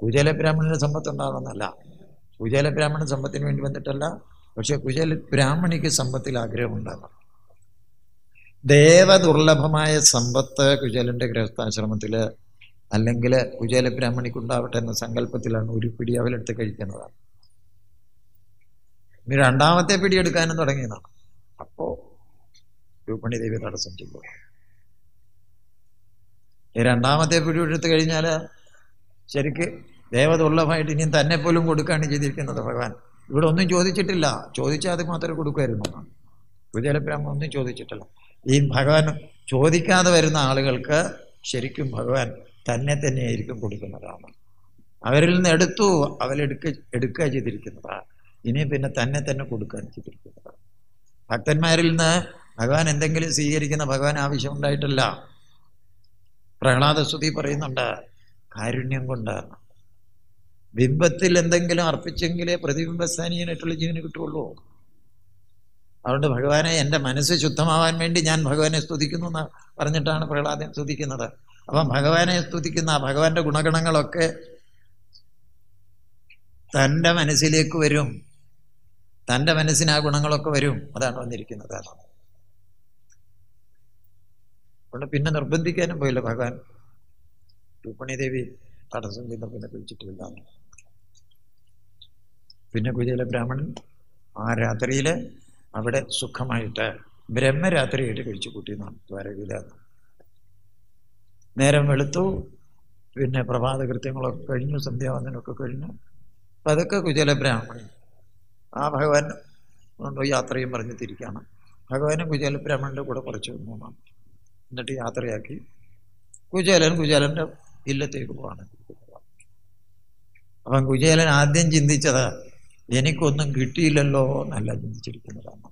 കുചേല ബ്രാഹ്മണന് സമ്പത്ത് ഉണ്ടാകുന്നല്ല കുചേല ബ്രാഹ്മണൻ സമ്പത്തിന് വേണ്ടി വന്നിട്ടല്ല പക്ഷെ കുചേല ബ്രാഹ്മണിക്ക് സമ്പത്തിൽ ആഗ്രഹമുണ്ടാകണം ദേവദുർലഭമായ സമ്പത്ത് കുചേലന്റെ ഗൃഹസ്ഥാശ്രമത്തിൽ അല്ലെങ്കിൽ കുചേല ബ്രാഹ്മണിക്കുണ്ടാവട്ടെ എന്ന സങ്കല്പത്തിലാണ് ഒരു പിടി അവലെടുത്ത് കഴിക്കുന്നതാണ് ഇനി രണ്ടാമത്തെ പിടി എടുക്കാനും തുടങ്ങിയതാണ് അപ്പോ രൂപണി ദേവി തടസ്സം ചെയ്തു ഈ രണ്ടാമത്തെ പിടി എടുത്തു കഴിഞ്ഞാൽ ശരിക്ക് ദേവദുർലഭമായിട്ട് ഇനിയും തന്നെ പോലും കൊടുക്കുകയാണ് ചെയ്തിരിക്കുന്നത് ഭഗവാൻ ഇവിടെ ഒന്നും ചോദിച്ചിട്ടില്ല ചോദിച്ചാൽ അത് മാത്രമേ കൊടുക്കുമായിരുന്നു എന്നാണ് കുചേലബ്രാഹ്മൺ ഒന്നും ചോദിച്ചിട്ടില്ല ഈ ഭഗവാൻ ചോദിക്കാതെ വരുന്ന ആളുകൾക്ക് ശരിക്കും ഭഗവാൻ തന്നെ തന്നെയായിരിക്കും കൊടുക്കുന്നതാണ് അവരിൽ നിന്ന് എടുത്തു അവരെടുക്ക എടുക്കുക ചെയ്തിരിക്കുന്നത് ഇനി പിന്നെ തന്നെ തന്നെ കൊടുക്കുകയാണ് ചെയ്തിരിക്കുന്നത് ഭക്തന്മാരിൽ നിന്ന് ഭഗവാൻ എന്തെങ്കിലും സ്വീകരിക്കുന്ന ഭഗവാൻ ആവശ്യമുണ്ടായിട്ടില്ല പ്രഹ്ലാദസ്തുതി പറയുന്നുണ്ട് കാരുണ്യം കൊണ്ടാണ് ബിംബത്തിൽ എന്തെങ്കിലും അർപ്പിച്ചെങ്കിലേ പ്രതിബിംബസ്ഥാനീയനായിട്ടുള്ള ജീവന് കിട്ടുള്ളൂ അതുകൊണ്ട് ഭഗവാനെ എൻ്റെ മനസ്സ് ശുദ്ധമാവാൻ വേണ്ടി ഞാൻ ഭഗവാനെ സ്തുതിക്കുന്നു എന്ന് പറഞ്ഞിട്ടാണ് പ്രഹ്ലാദൻ സ്തുതിക്കുന്നത് അപ്പം ഭഗവാനെ സ്തുതിക്കുന്ന ആ ഭഗവാന്റെ ഗുണഗണങ്ങളൊക്കെ തൻ്റെ മനസ്സിലേക്ക് വരും തൻ്റെ മനസ്സിന് ആ ഗുണങ്ങളൊക്കെ വരും അതാണ് വന്നിരിക്കുന്നത് അതുകൊണ്ട് പിന്നെ നിർബന്ധിക്കാനും പോയില്ല ഭഗവാൻ രുക്മിണി ദേവി തടസ്സം ചെയ്ത പിന്നെ കുഴിച്ചിട്ടില്ല പിന്നെ കുചേല ബ്രാഹ്മണൻ ആ രാത്രിയിൽ അവിടെ സുഖമായിട്ട് ബ്രഹ്മരാത്രിയായിട്ട് കഴിച്ചു കൂട്ടിയെന്നാണ് ദ്വാരകയില നേരം വെളുത്തു പിന്നെ പ്രഭാത കൃത്യങ്ങളൊക്കെ കഴിഞ്ഞു സന്ധ്യാവന്തനമൊക്കെ കഴിഞ്ഞു അപ്പം അതൊക്കെ കുചേല ബ്രാഹ്മണൻ ആ ഭഗവാൻ കൊണ്ട് യാത്രയും പറഞ്ഞ് തിരിക്കുകയാണ് ഭഗവാനും കുചേല ബ്രാഹ്മണൻ്റെ കൂടെ കുറച്ച് മൂന്നാണ് എന്നിട്ട് യാത്രയാക്കി കുചേലൻ കുചേലൻ്റെ ഇല്ലത്തേക്ക് പോവാണ് അപ്പം കുചേലൻ ആദ്യം ചിന്തിച്ചത് എനിക്കൊന്നും കിട്ടിയില്ലല്ലോ എന്നല്ല ചിന്തിച്ചിരിക്കുന്നതാണ്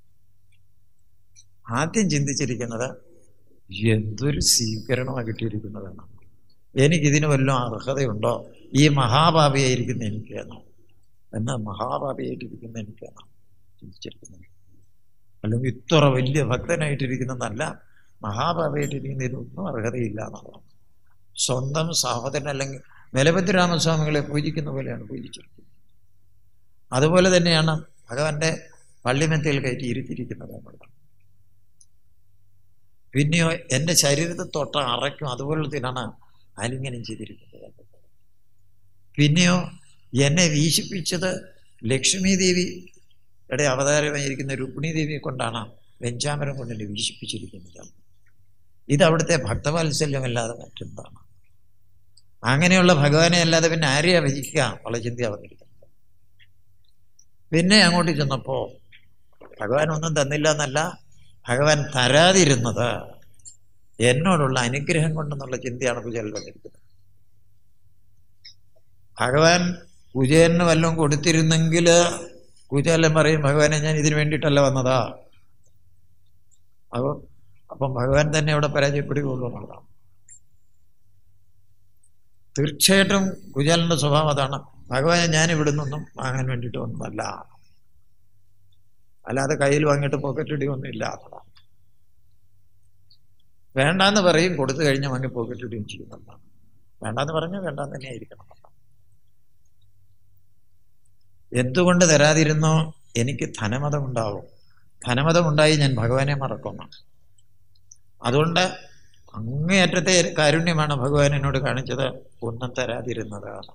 ആദ്യം ചിന്തിച്ചിരിക്കുന്നത് എന്തൊരു സ്വീകരണമാണ് കിട്ടിയിരിക്കുന്നതാണ് എനിക്കിതിന് വല്ലതും അർഹതയുണ്ടോ ഈ മഹാഭാവിയായിരിക്കുന്ന എനിക്കാണ് എന്നാൽ മഹാഭാവിയായിട്ടിരിക്കുന്ന എനിക്കാണ് ചിന്തിച്ചിരിക്കുന്നത് അല്ലെങ്കിൽ ഇത്ര വലിയ ഭക്തനായിട്ടിരിക്കുന്ന നല്ല മഹാഭാവിയായിട്ടിരിക്കുന്ന ഇതിനൊന്നും അർഹതയില്ല എന്നുള്ളതാണ് സ്വന്തം സഹോദരൻ അല്ലെങ്കിൽ നിലപതി രാമസ്വാമികളെ പൂജിക്കുന്ന പോലെയാണ് പൂജിച്ചിരിക്കുന്നത് അതുപോലെ തന്നെയാണ് ഭഗവാന്റെ പള്ളിമെത്തയിൽ കയറ്റി ഇരുത്തിയിരിക്കുന്നത് എന്നുള്ളത് പിന്നെയോ എൻ്റെ ശരീരത്തെ തൊട്ട അറയ്ക്കും അതുപോലത്തിനാണ് ആലിംഗനം ചെയ്തിരിക്കുന്നത് പിന്നെയോ എന്നെ വീശിപ്പിച്ചത് ലക്ഷ്മി ദേവിയുടെ അവതാരമായിരിക്കുന്ന രുക്മിണി ദേവിയെ കൊണ്ടാണ് വെഞ്ചാമരം കൊണ്ട് എന്നെ വീശിപ്പിച്ചിരിക്കുന്നത് ഇത് അവിടുത്തെ ഭക്തവാത്സല്യമല്ലാതെ മറ്റെന്താണ് അങ്ങനെയുള്ള ഭഗവാനെ അല്ലാതെ പിന്നെ ആരെയാ ഭജിക്കുക ഉള്ള ചിന്തയാ വന്നിരിക്കുന്നത് പിന്നെ അങ്ങോട്ട് ചെന്നപ്പോ ഭഗവാൻ ഒന്നും തന്നില്ല എന്നല്ല ഭഗവാൻ തരാതിരുന്നത് എന്നോടുള്ള അനുഗ്രഹം കൊണ്ടെന്നുള്ള ചിന്തയാണ് കുചേലൻ വന്നിരിക്കുന്നത് ഭഗവാൻ കുചേലന് വല്ലതും കൊടുത്തിരുന്നെങ്കിൽ കുചേലൻ പറയും ഭഗവാനെ ഞാൻ ഇതിനു വേണ്ടിയിട്ടല്ല വന്നതാ അപ്പം അപ്പം ഭഗവാൻ തന്നെ അവിടെ പരാജയപ്പെടുകയുള്ളൂ എന്നുള്ളതാണ് തീർച്ചയായിട്ടും കുചേലന്റെ സ്വഭാവം അതാണ് ഭഗവാനെ ഞാൻ ഇവിടെ നിന്നൊന്നും വാങ്ങാൻ വേണ്ടിയിട്ട് ഒന്നുമല്ല അല്ലാതെ കയ്യിൽ വാങ്ങിയിട്ട് പോക്കറ്റ് ഇടിയൊന്നും ഇല്ല എന്നതാണ് വേണ്ടാന്ന് പറയും കൊടുത്തു കഴിഞ്ഞാൽ വാങ്ങി പോക്കറ്റ് ഇടുകയും ചെയ്യുന്നതാണ് വേണ്ടാന്ന് പറഞ്ഞാൽ വേണ്ടാന്ന് തന്നെ ആയിരിക്കണം എന്തുകൊണ്ട് തരാതിരുന്നോ എനിക്ക് ധനമതം ഉണ്ടാവും ധനമതം ഉണ്ടായി ഞാൻ ഭഗവാനെ മറക്കുന്നു അതുകൊണ്ട് അങ്ങേയറ്റത്തെ കാരുണ്യമാണ് ഭഗവാൻ എന്നോട് കാണിച്ചത് ഒന്നും തരാതിരുന്നതാണ്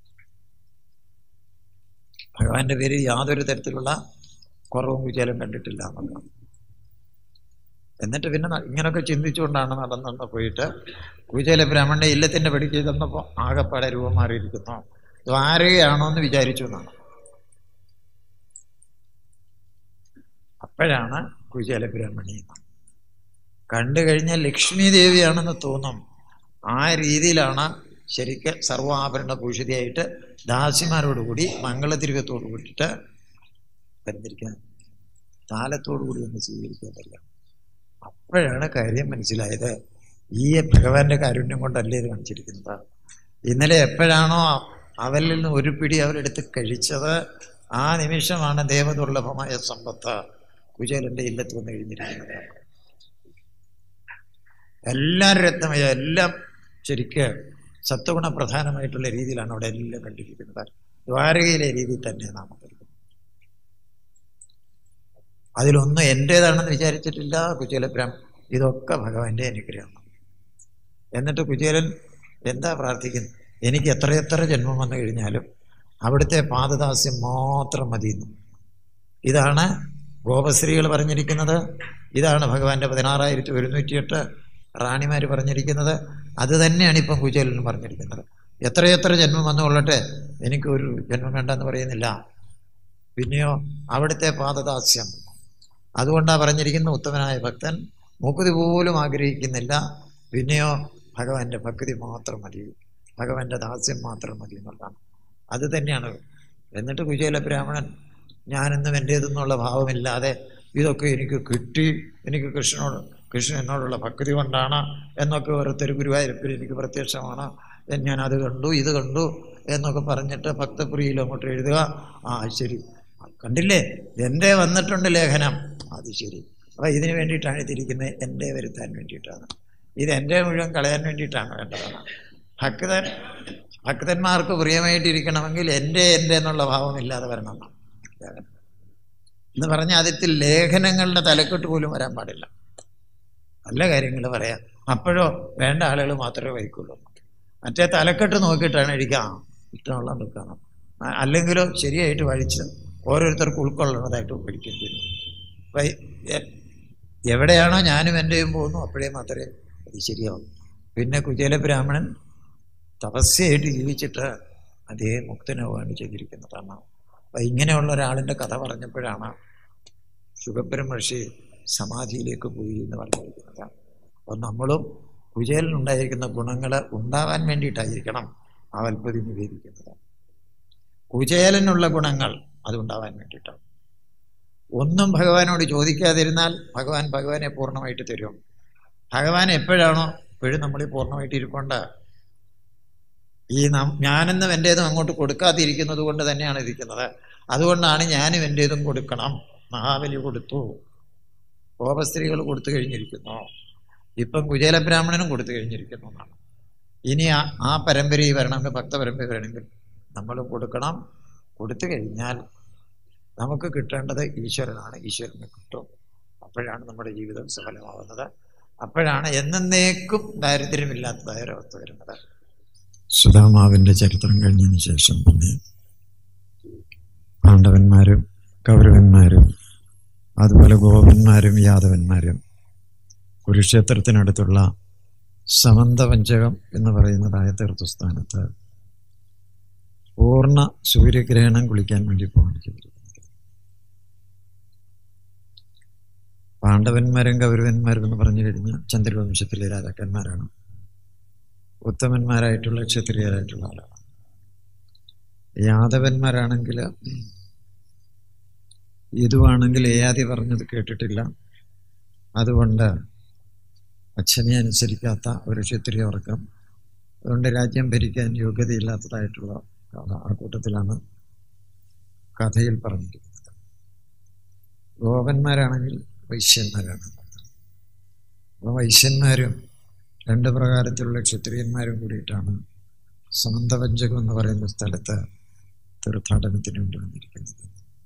ഭഗവാന്റെ പേരിൽ യാതൊരു തരത്തിലുള്ള കുറവും വിചാരം കണ്ടിട്ടില്ല എന്നുള്ളതാണ് എന്നിട്ട് പിന്നെ ഇങ്ങനൊക്കെ ചിന്തിച്ചുകൊണ്ടാണ് നടന്നു പോയിട്ട് കുചേല ബ്രാഹ്മണന്റെ ഇല്ലത്തിന്റെ പടിക്ക് തന്നപ്പോൾ ആകപ്പാടെ രൂപം മാറിയിരിക്കുന്നു ദ്വാരകയാണോ എന്ന് വിചാരിച്ചു എന്നാണ് അപ്പോഴാണ് കുചേല ബ്രാഹ്മണി കണ്ടു കഴിഞ്ഞാൽ ലക്ഷ്മി ദേവിയാണെന്ന് തോന്നും ആ രീതിയിലാണ് ശരിക്ക് സർവാഭരണ ഭൂഷിതയായിട്ട് ദാസിമാരോടുകൂടി മംഗളതിരുവത്തോടു കൂടിയിട്ട് വരുന്നിരിക്കാൻ താലത്തോടു കൂടി ഒന്ന് സ്വീകരിക്കാൻ പറ്റില്ല അപ്പോഴാണ് കാര്യം മനസ്സിലായത് ഈ ഭഗവാന്റെ കാരുണ്യം കൊണ്ടല്ലേ ഇത് കാണിച്ചിരിക്കുന്നത് ഇന്നലെ എപ്പോഴാണോ അവരിൽ നിന്ന് ഒരു പിടി അവരെടുത്ത് കഴിച്ചത് ആ നിമിഷമാണ് ദേവദുർലഭമായ സമ്പത്ത് കുചേലന്റെ ഇല്ലത്ത് വന്ന് കഴിഞ്ഞിരിക്കുന്നത് എല്ലാം രത്നമയ എല്ലാം ശരിക്ക് സത്വഗുണ പ്രധാനമായിട്ടുള്ള രീതിയിലാണ് അവിടെ എല്ലാം കണ്ടിരിക്കുന്നത് ദ്വാരകയിലെ രീതിയിൽ തന്നെ നാം കരുതുന്നത് അതിലൊന്നും എൻ്റേതാണെന്ന് വിചാരിച്ചിട്ടില്ല കുചേലപുരം ഇതൊക്കെ ഭഗവാന്റെ അനുഗ്രഹമാണ് എന്നിട്ട് കുചേലൻ എന്താ പ്രാർത്ഥിക്കുന്നത് എനിക്ക് എത്രയെത്ര ജന്മം വന്നു കഴിഞ്ഞാലും അവിടുത്തെ പാദദാസ്യം മാത്രം മതിയെന്നു ഇതാണ് ഗോപശ്രീകൾ പറഞ്ഞിരിക്കുന്നത് ഇതാണ് ഭഗവാന്റെ പതിനാറായിരത്തി ഒരുന്നൂറ്റിയെട്ട് റാണിമാർ പറഞ്ഞിരിക്കുന്നത് അത് തന്നെയാണ് ഇപ്പം കുചേലൻ പറഞ്ഞിരിക്കുന്നത് എത്രയെത്ര ജന്മം വന്നു കൊള്ളട്ടെ എനിക്കൊരു ജന്മം വേണ്ടെന്ന് പറയുന്നില്ല പിന്നെയോ അവിടുത്തെ പാദദാസ്യം അതുകൊണ്ടാണ് പറഞ്ഞിരിക്കുന്ന ഉത്തമനായ ഭക്തൻ മുക്കുതി പോലും ആഗ്രഹിക്കുന്നില്ല പിന്നെയോ ഭഗവാന്റെ ഭക്തി മാത്രം മതി ഭഗവാന്റെ ദാസ്യം മാത്രം മതി എന്നുള്ളതാണ് അത് തന്നെയാണ് എന്നിട്ട് കുചേല ബ്രാഹ്മണൻ ഞാനെന്നും എൻ്റേതെന്നുള്ള ഭാവമില്ലാതെ ഇതൊക്കെ എനിക്ക് കിട്ടി എനിക്ക് കൃഷ്ണനോട് കൃഷ്ണൻ എന്നോടുള്ള ഭക്തി കൊണ്ടാണ് എന്നൊക്കെ ഓരോരുത്തർ ഗുരുവായൂരപ്പിൽ എനിക്ക് പ്രത്യക്ഷമാണ് ഞാൻ അത് കണ്ടു ഇത് കണ്ടു എന്നൊക്കെ പറഞ്ഞിട്ട് ഭക്തപ്രിയയിൽ അങ്ങോട്ട് എഴുതുക ആ ശരി കണ്ടില്ലേ എൻ്റെ വന്നിട്ടുണ്ട് ലേഖനം അത് ശരി അപ്പോൾ ഇതിന് വേണ്ടിയിട്ടാണ് ഇതിരിക്കുന്നത് എൻ്റെ വരുത്താൻ വേണ്ടിയിട്ടാണ് ഇത് എൻ്റെ മുഴുവൻ കളയാൻ വേണ്ടിയിട്ടാണ് വേണ്ടതാണ് ഭക്തൻ ഭക്തന്മാർക്ക് പ്രിയമായിട്ടിരിക്കണമെങ്കിൽ എൻ്റെ എൻ്റെ എന്നുള്ള ഭാവമില്ലാതെ വരണം എന്ന് പറഞ്ഞ ആദ്യത്തിൽ ലേഖനങ്ങളുടെ തലക്കെട്ട് പോലും വരാൻ പാടില്ല നല്ല കാര്യങ്ങൾ പറയാം അപ്പോഴോ വേണ്ട ആളുകൾ മാത്രമേ വഹിക്കുള്ളൂ മറ്റേ തലക്കെട്ട് നോക്കിയിട്ടാണ് എഴുതിക്കാം ഇഷ്ടമുള്ള നിൽക്കണം അല്ലെങ്കിലോ ശരിയായിട്ട് വഴിച്ച് ഓരോരുത്തർക്ക് ഉൾക്കൊള്ളണതായിട്ട് പഠിക്കേണ്ടി വരും അപ്പം എവിടെയാണോ ഞാനും എൻ്റെയും പോകുന്നു അപ്പോഴേ മാത്രമേ അത് ശരിയാവും പിന്നെ കുചേല ബ്രാഹ്മണൻ തപസ്യയായിട്ട് ജീവിച്ചിട്ട് അതേ മുക്തനാവുകയാണ് ചെയ്തിരിക്കുന്നതാണ് അപ്പം ഇങ്ങനെയുള്ള ഒരാളിൻ്റെ കഥ പറഞ്ഞപ്പോഴാണ് ശുഖബ്രഹ്മർഷി സമാധിയിലേക്ക് പോയി എന്ന് പറഞ്ഞിരിക്കുന്നത് അപ്പം നമ്മളും കുചേലനുണ്ടായിരിക്കുന്ന ഗുണങ്ങൾ ഉണ്ടാവാൻ വേണ്ടിയിട്ടായിരിക്കണം ആ വൽപ്പതി നിവേദിക്കുന്നത് കുചേലനുള്ള ഗുണങ്ങൾ അതുണ്ടാവാൻ വേണ്ടിയിട്ടാണ് ഒന്നും ഭഗവാനോട് ചോദിക്കാതിരുന്നാൽ ഭഗവാൻ ഭഗവാനെ പൂർണ്ണമായിട്ട് തരും ഭഗവാൻ എപ്പോഴാണോ ഇപ്പോഴും നമ്മൾ പൂർണ്ണമായിട്ട് ഇരിക്കൊണ്ട ഈ നാം ഞാനെന്നും എൻ്റേതും അങ്ങോട്ട് കൊടുക്കാതിരിക്കുന്നത് കൊണ്ട് തന്നെയാണ് ഇരിക്കുന്നത് അതുകൊണ്ടാണ് ഞാനും എൻ്റേതും കൊടുക്കണം മഹാബലി കൊടുത്തു കോപസ്ത്രീകൾ കൊടുത്തു കഴിഞ്ഞിരിക്കുന്നു ഇപ്പം കുചേല ബ്രാഹ്മണനും കൊടുത്തു കഴിഞ്ഞിരിക്കുന്നു എന്നാണ് ഇനി ആ ആ പരമ്പരയിൽ വരണമെങ്കിൽ ഭക്തപരമ്പര വരണമെങ്കിൽ നമ്മളും കൊടുക്കണം കൊടുത്തു കഴിഞ്ഞാൽ നമുക്ക് കിട്ടേണ്ടത് ഈശ്വരനാണ് ഈശ്വരന് കിട്ടും അപ്പോഴാണ് നമ്മുടെ ജീവിതം സഫലമാവുന്നത് അപ്പോഴാണ് എന്നേക്കും ദാരിദ്ര്യമില്ലാത്തതായ ഒരവസ്ഥ വരുന്നത് സുധാമാവിൻ്റെ ചരിത്രം കഴിഞ്ഞതിന് ശേഷം പിന്നെ പാണ്ഡവന്മാരും കൗരവന്മാരും അതുപോലെ ഗോപന്മാരും യാദവന്മാരും കുരുക്ഷേത്രത്തിനടുത്തുള്ള സമന്തപഞ്ചകം എന്ന് പറയുന്നതായ തീർത്ഥസ്ഥാനത്ത് പൂർണ്ണ സൂര്യഗ്രഹണം കുളിക്കാൻ വേണ്ടി പോവാണ് ചെയ്തിരിക്കുന്നത് പാണ്ഡവന്മാരും കൗരവന്മാരും എന്ന് പറഞ്ഞു കഴിഞ്ഞാൽ ചന്ദ്രവംശത്തിലെ രാജാക്കന്മാരാണ് ഉത്തമന്മാരായിട്ടുള്ള ക്ഷത്രിയരായിട്ടുള്ള ആളാണ് യാദവന്മാരാണെങ്കിൽ ഇതുവാണെങ്കിൽ ഏയാതി പറഞ്ഞത് കേട്ടിട്ടില്ല അതുകൊണ്ട് അച്ഛനെ അനുസരിക്കാത്ത ഒരു ക്ഷത്രിയ വർഗം അതുകൊണ്ട് രാജ്യം ഭരിക്കാൻ യോഗ്യതയില്ലാത്തതായിട്ടുള്ള ആ കൂട്ടത്തിലാണ് കഥയിൽ പറഞ്ഞിരിക്കുന്നത് ഗോപന്മാരാണെങ്കിൽ വൈശ്യന്മാരാണ് അപ്പോൾ വൈശ്യന്മാരും രണ്ട് പ്രകാരത്തിലുള്ള ക്ഷത്രിയന്മാരും കൂടിയിട്ടാണ് സമന്തപഞ്ചകം എന്ന് പറയുന്ന സ്ഥലത്ത് തീർത്ഥാടനത്തിന് വേണ്ടി വന്നിരിക്കുന്നത്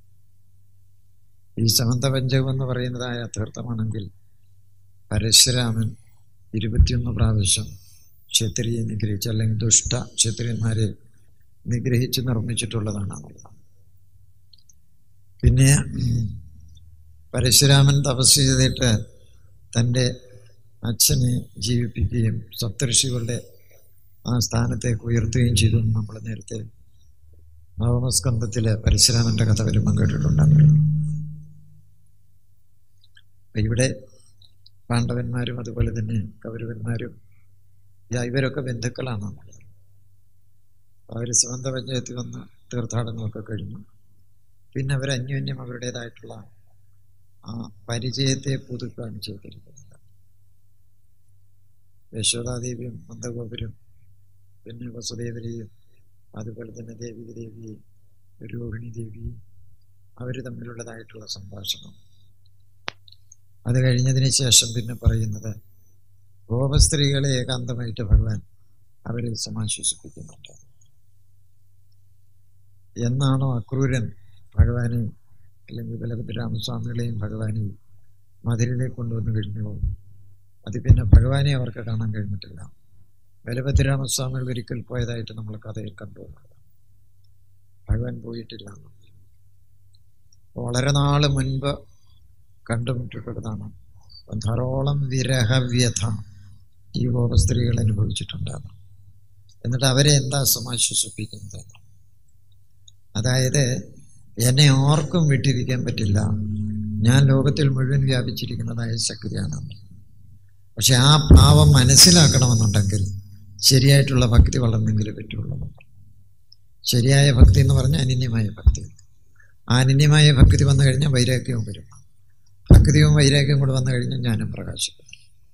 ഈ സമന്തപഞ്ചകം എന്ന് പറയുന്നതായ തീർത്ഥമാണെങ്കിൽ പരശുരാമൻ ഇരുപത്തിയൊന്ന് പ്രാവശ്യം ക്ഷത്രിയെ നിഗ്രഹിച്ച് അല്ലെങ്കിൽ ദുഷ്ട ക്ഷത്രിയന്മാരെ നിഗ്രഹിച്ച് നിർമ്മിച്ചിട്ടുള്ളതാണ് എന്നുള്ളതാണ് പിന്നെ പരശുരാമൻ തപസ് ചെയ്തിട്ട് തൻ്റെ അച്ഛനെ ജീവിപ്പിക്കുകയും സപ്തഋഷികളുടെ ആ സ്ഥാനത്തേക്ക് ഉയർത്തുകയും ചെയ്തു എന്ന് നമ്മൾ നേരത്തെ നവമസ്കന്ധത്തിൽ പരശുരാമൻ്റെ കഥ വരുമ്പം കേട്ടിട്ടുണ്ടാകും ഇവിടെ പാണ്ഡവന്മാരും അതുപോലെ തന്നെ കൗരവന്മാരും ഇവരൊക്കെ ബന്ധുക്കളാണ് അവർ സ്വന്ത പഞ്ചായത്തിൽ വന്ന് തീർത്ഥാടനമൊക്കെ കഴിഞ്ഞു പിന്നെ അവർ അന്യോന്യം അവരുടേതായിട്ടുള്ള ആ പരിചയത്തെ പുതുക്കുകയാണ് ചെയ്തിരിക്കുന്നത് യശോദാദേവിയും നന്ദഗോപുരം പിന്നെ വസുദേവരെയും അതുപോലെ തന്നെ ദേവി ദേവിയെയും രോഹിണി ദേവിയും അവർ തമ്മിലുള്ളതായിട്ടുള്ള സംഭാഷണം അത് കഴിഞ്ഞതിന് ശേഷം പിന്നെ പറയുന്നത് ഗോപസ്ത്രീകളെ ഏകാന്തമായിട്ട് ഭഗവാൻ അവരെ സമാശ്വസിപ്പിക്കുന്നുണ്ട് എന്നാണോ അക്രൂരൻ ഭഗവാനെയും അല്ലെങ്കിൽ ബലഭദ്രാമസ്വാമികളെയും ഭഗവാനെയും മധുരയിലേക്ക് കൊണ്ടുവന്നു കഴിഞ്ഞോ അത് പിന്നെ ഭഗവാനെ അവർക്ക് കാണാൻ കഴിഞ്ഞിട്ടില്ല ബലഭദ്രാമസ്വാമികൾ ഒരിക്കൽ പോയതായിട്ട് നമ്മൾ കഥയിൽ കണ്ടു ഭഗവാൻ പോയിട്ടില്ല വളരെ നാൾ മുൻപ് കണ്ടുമുട്ടിട്ടുള്ളതാണ് ധാരോളം വിരഹവ്യഥ ഈ ഗോപ സ്ത്രീകൾ അനുഭവിച്ചിട്ടുണ്ടാകും എന്നിട്ട് അവരെ എന്താ സമാശ്വസിപ്പിക്കുന്നത് അതായത് എന്നെ ആർക്കും വിട്ടിരിക്കാൻ പറ്റില്ല ഞാൻ ലോകത്തിൽ മുഴുവൻ വ്യാപിച്ചിരിക്കുന്നതായ ശക്തിയാണ് പക്ഷെ ആ ഭാവം മനസ്സിലാക്കണമെന്നുണ്ടെങ്കിൽ ശരിയായിട്ടുള്ള ഭക്തി വളർന്നെങ്കിലേ പറ്റുള്ളൂ ശരിയായ ഭക്തി എന്ന് പറഞ്ഞാൽ അനന്യമായ ഭക്തി ആ അനന്യമായ ഭക്തി വന്നു കഴിഞ്ഞാൽ വൈരാഗ്യവും വരും ഭക്തിയും വൈരാഗ്യവും കൂടെ വന്നു കഴിഞ്ഞാൽ ജ്ഞാനം പ്രകാശിക്കും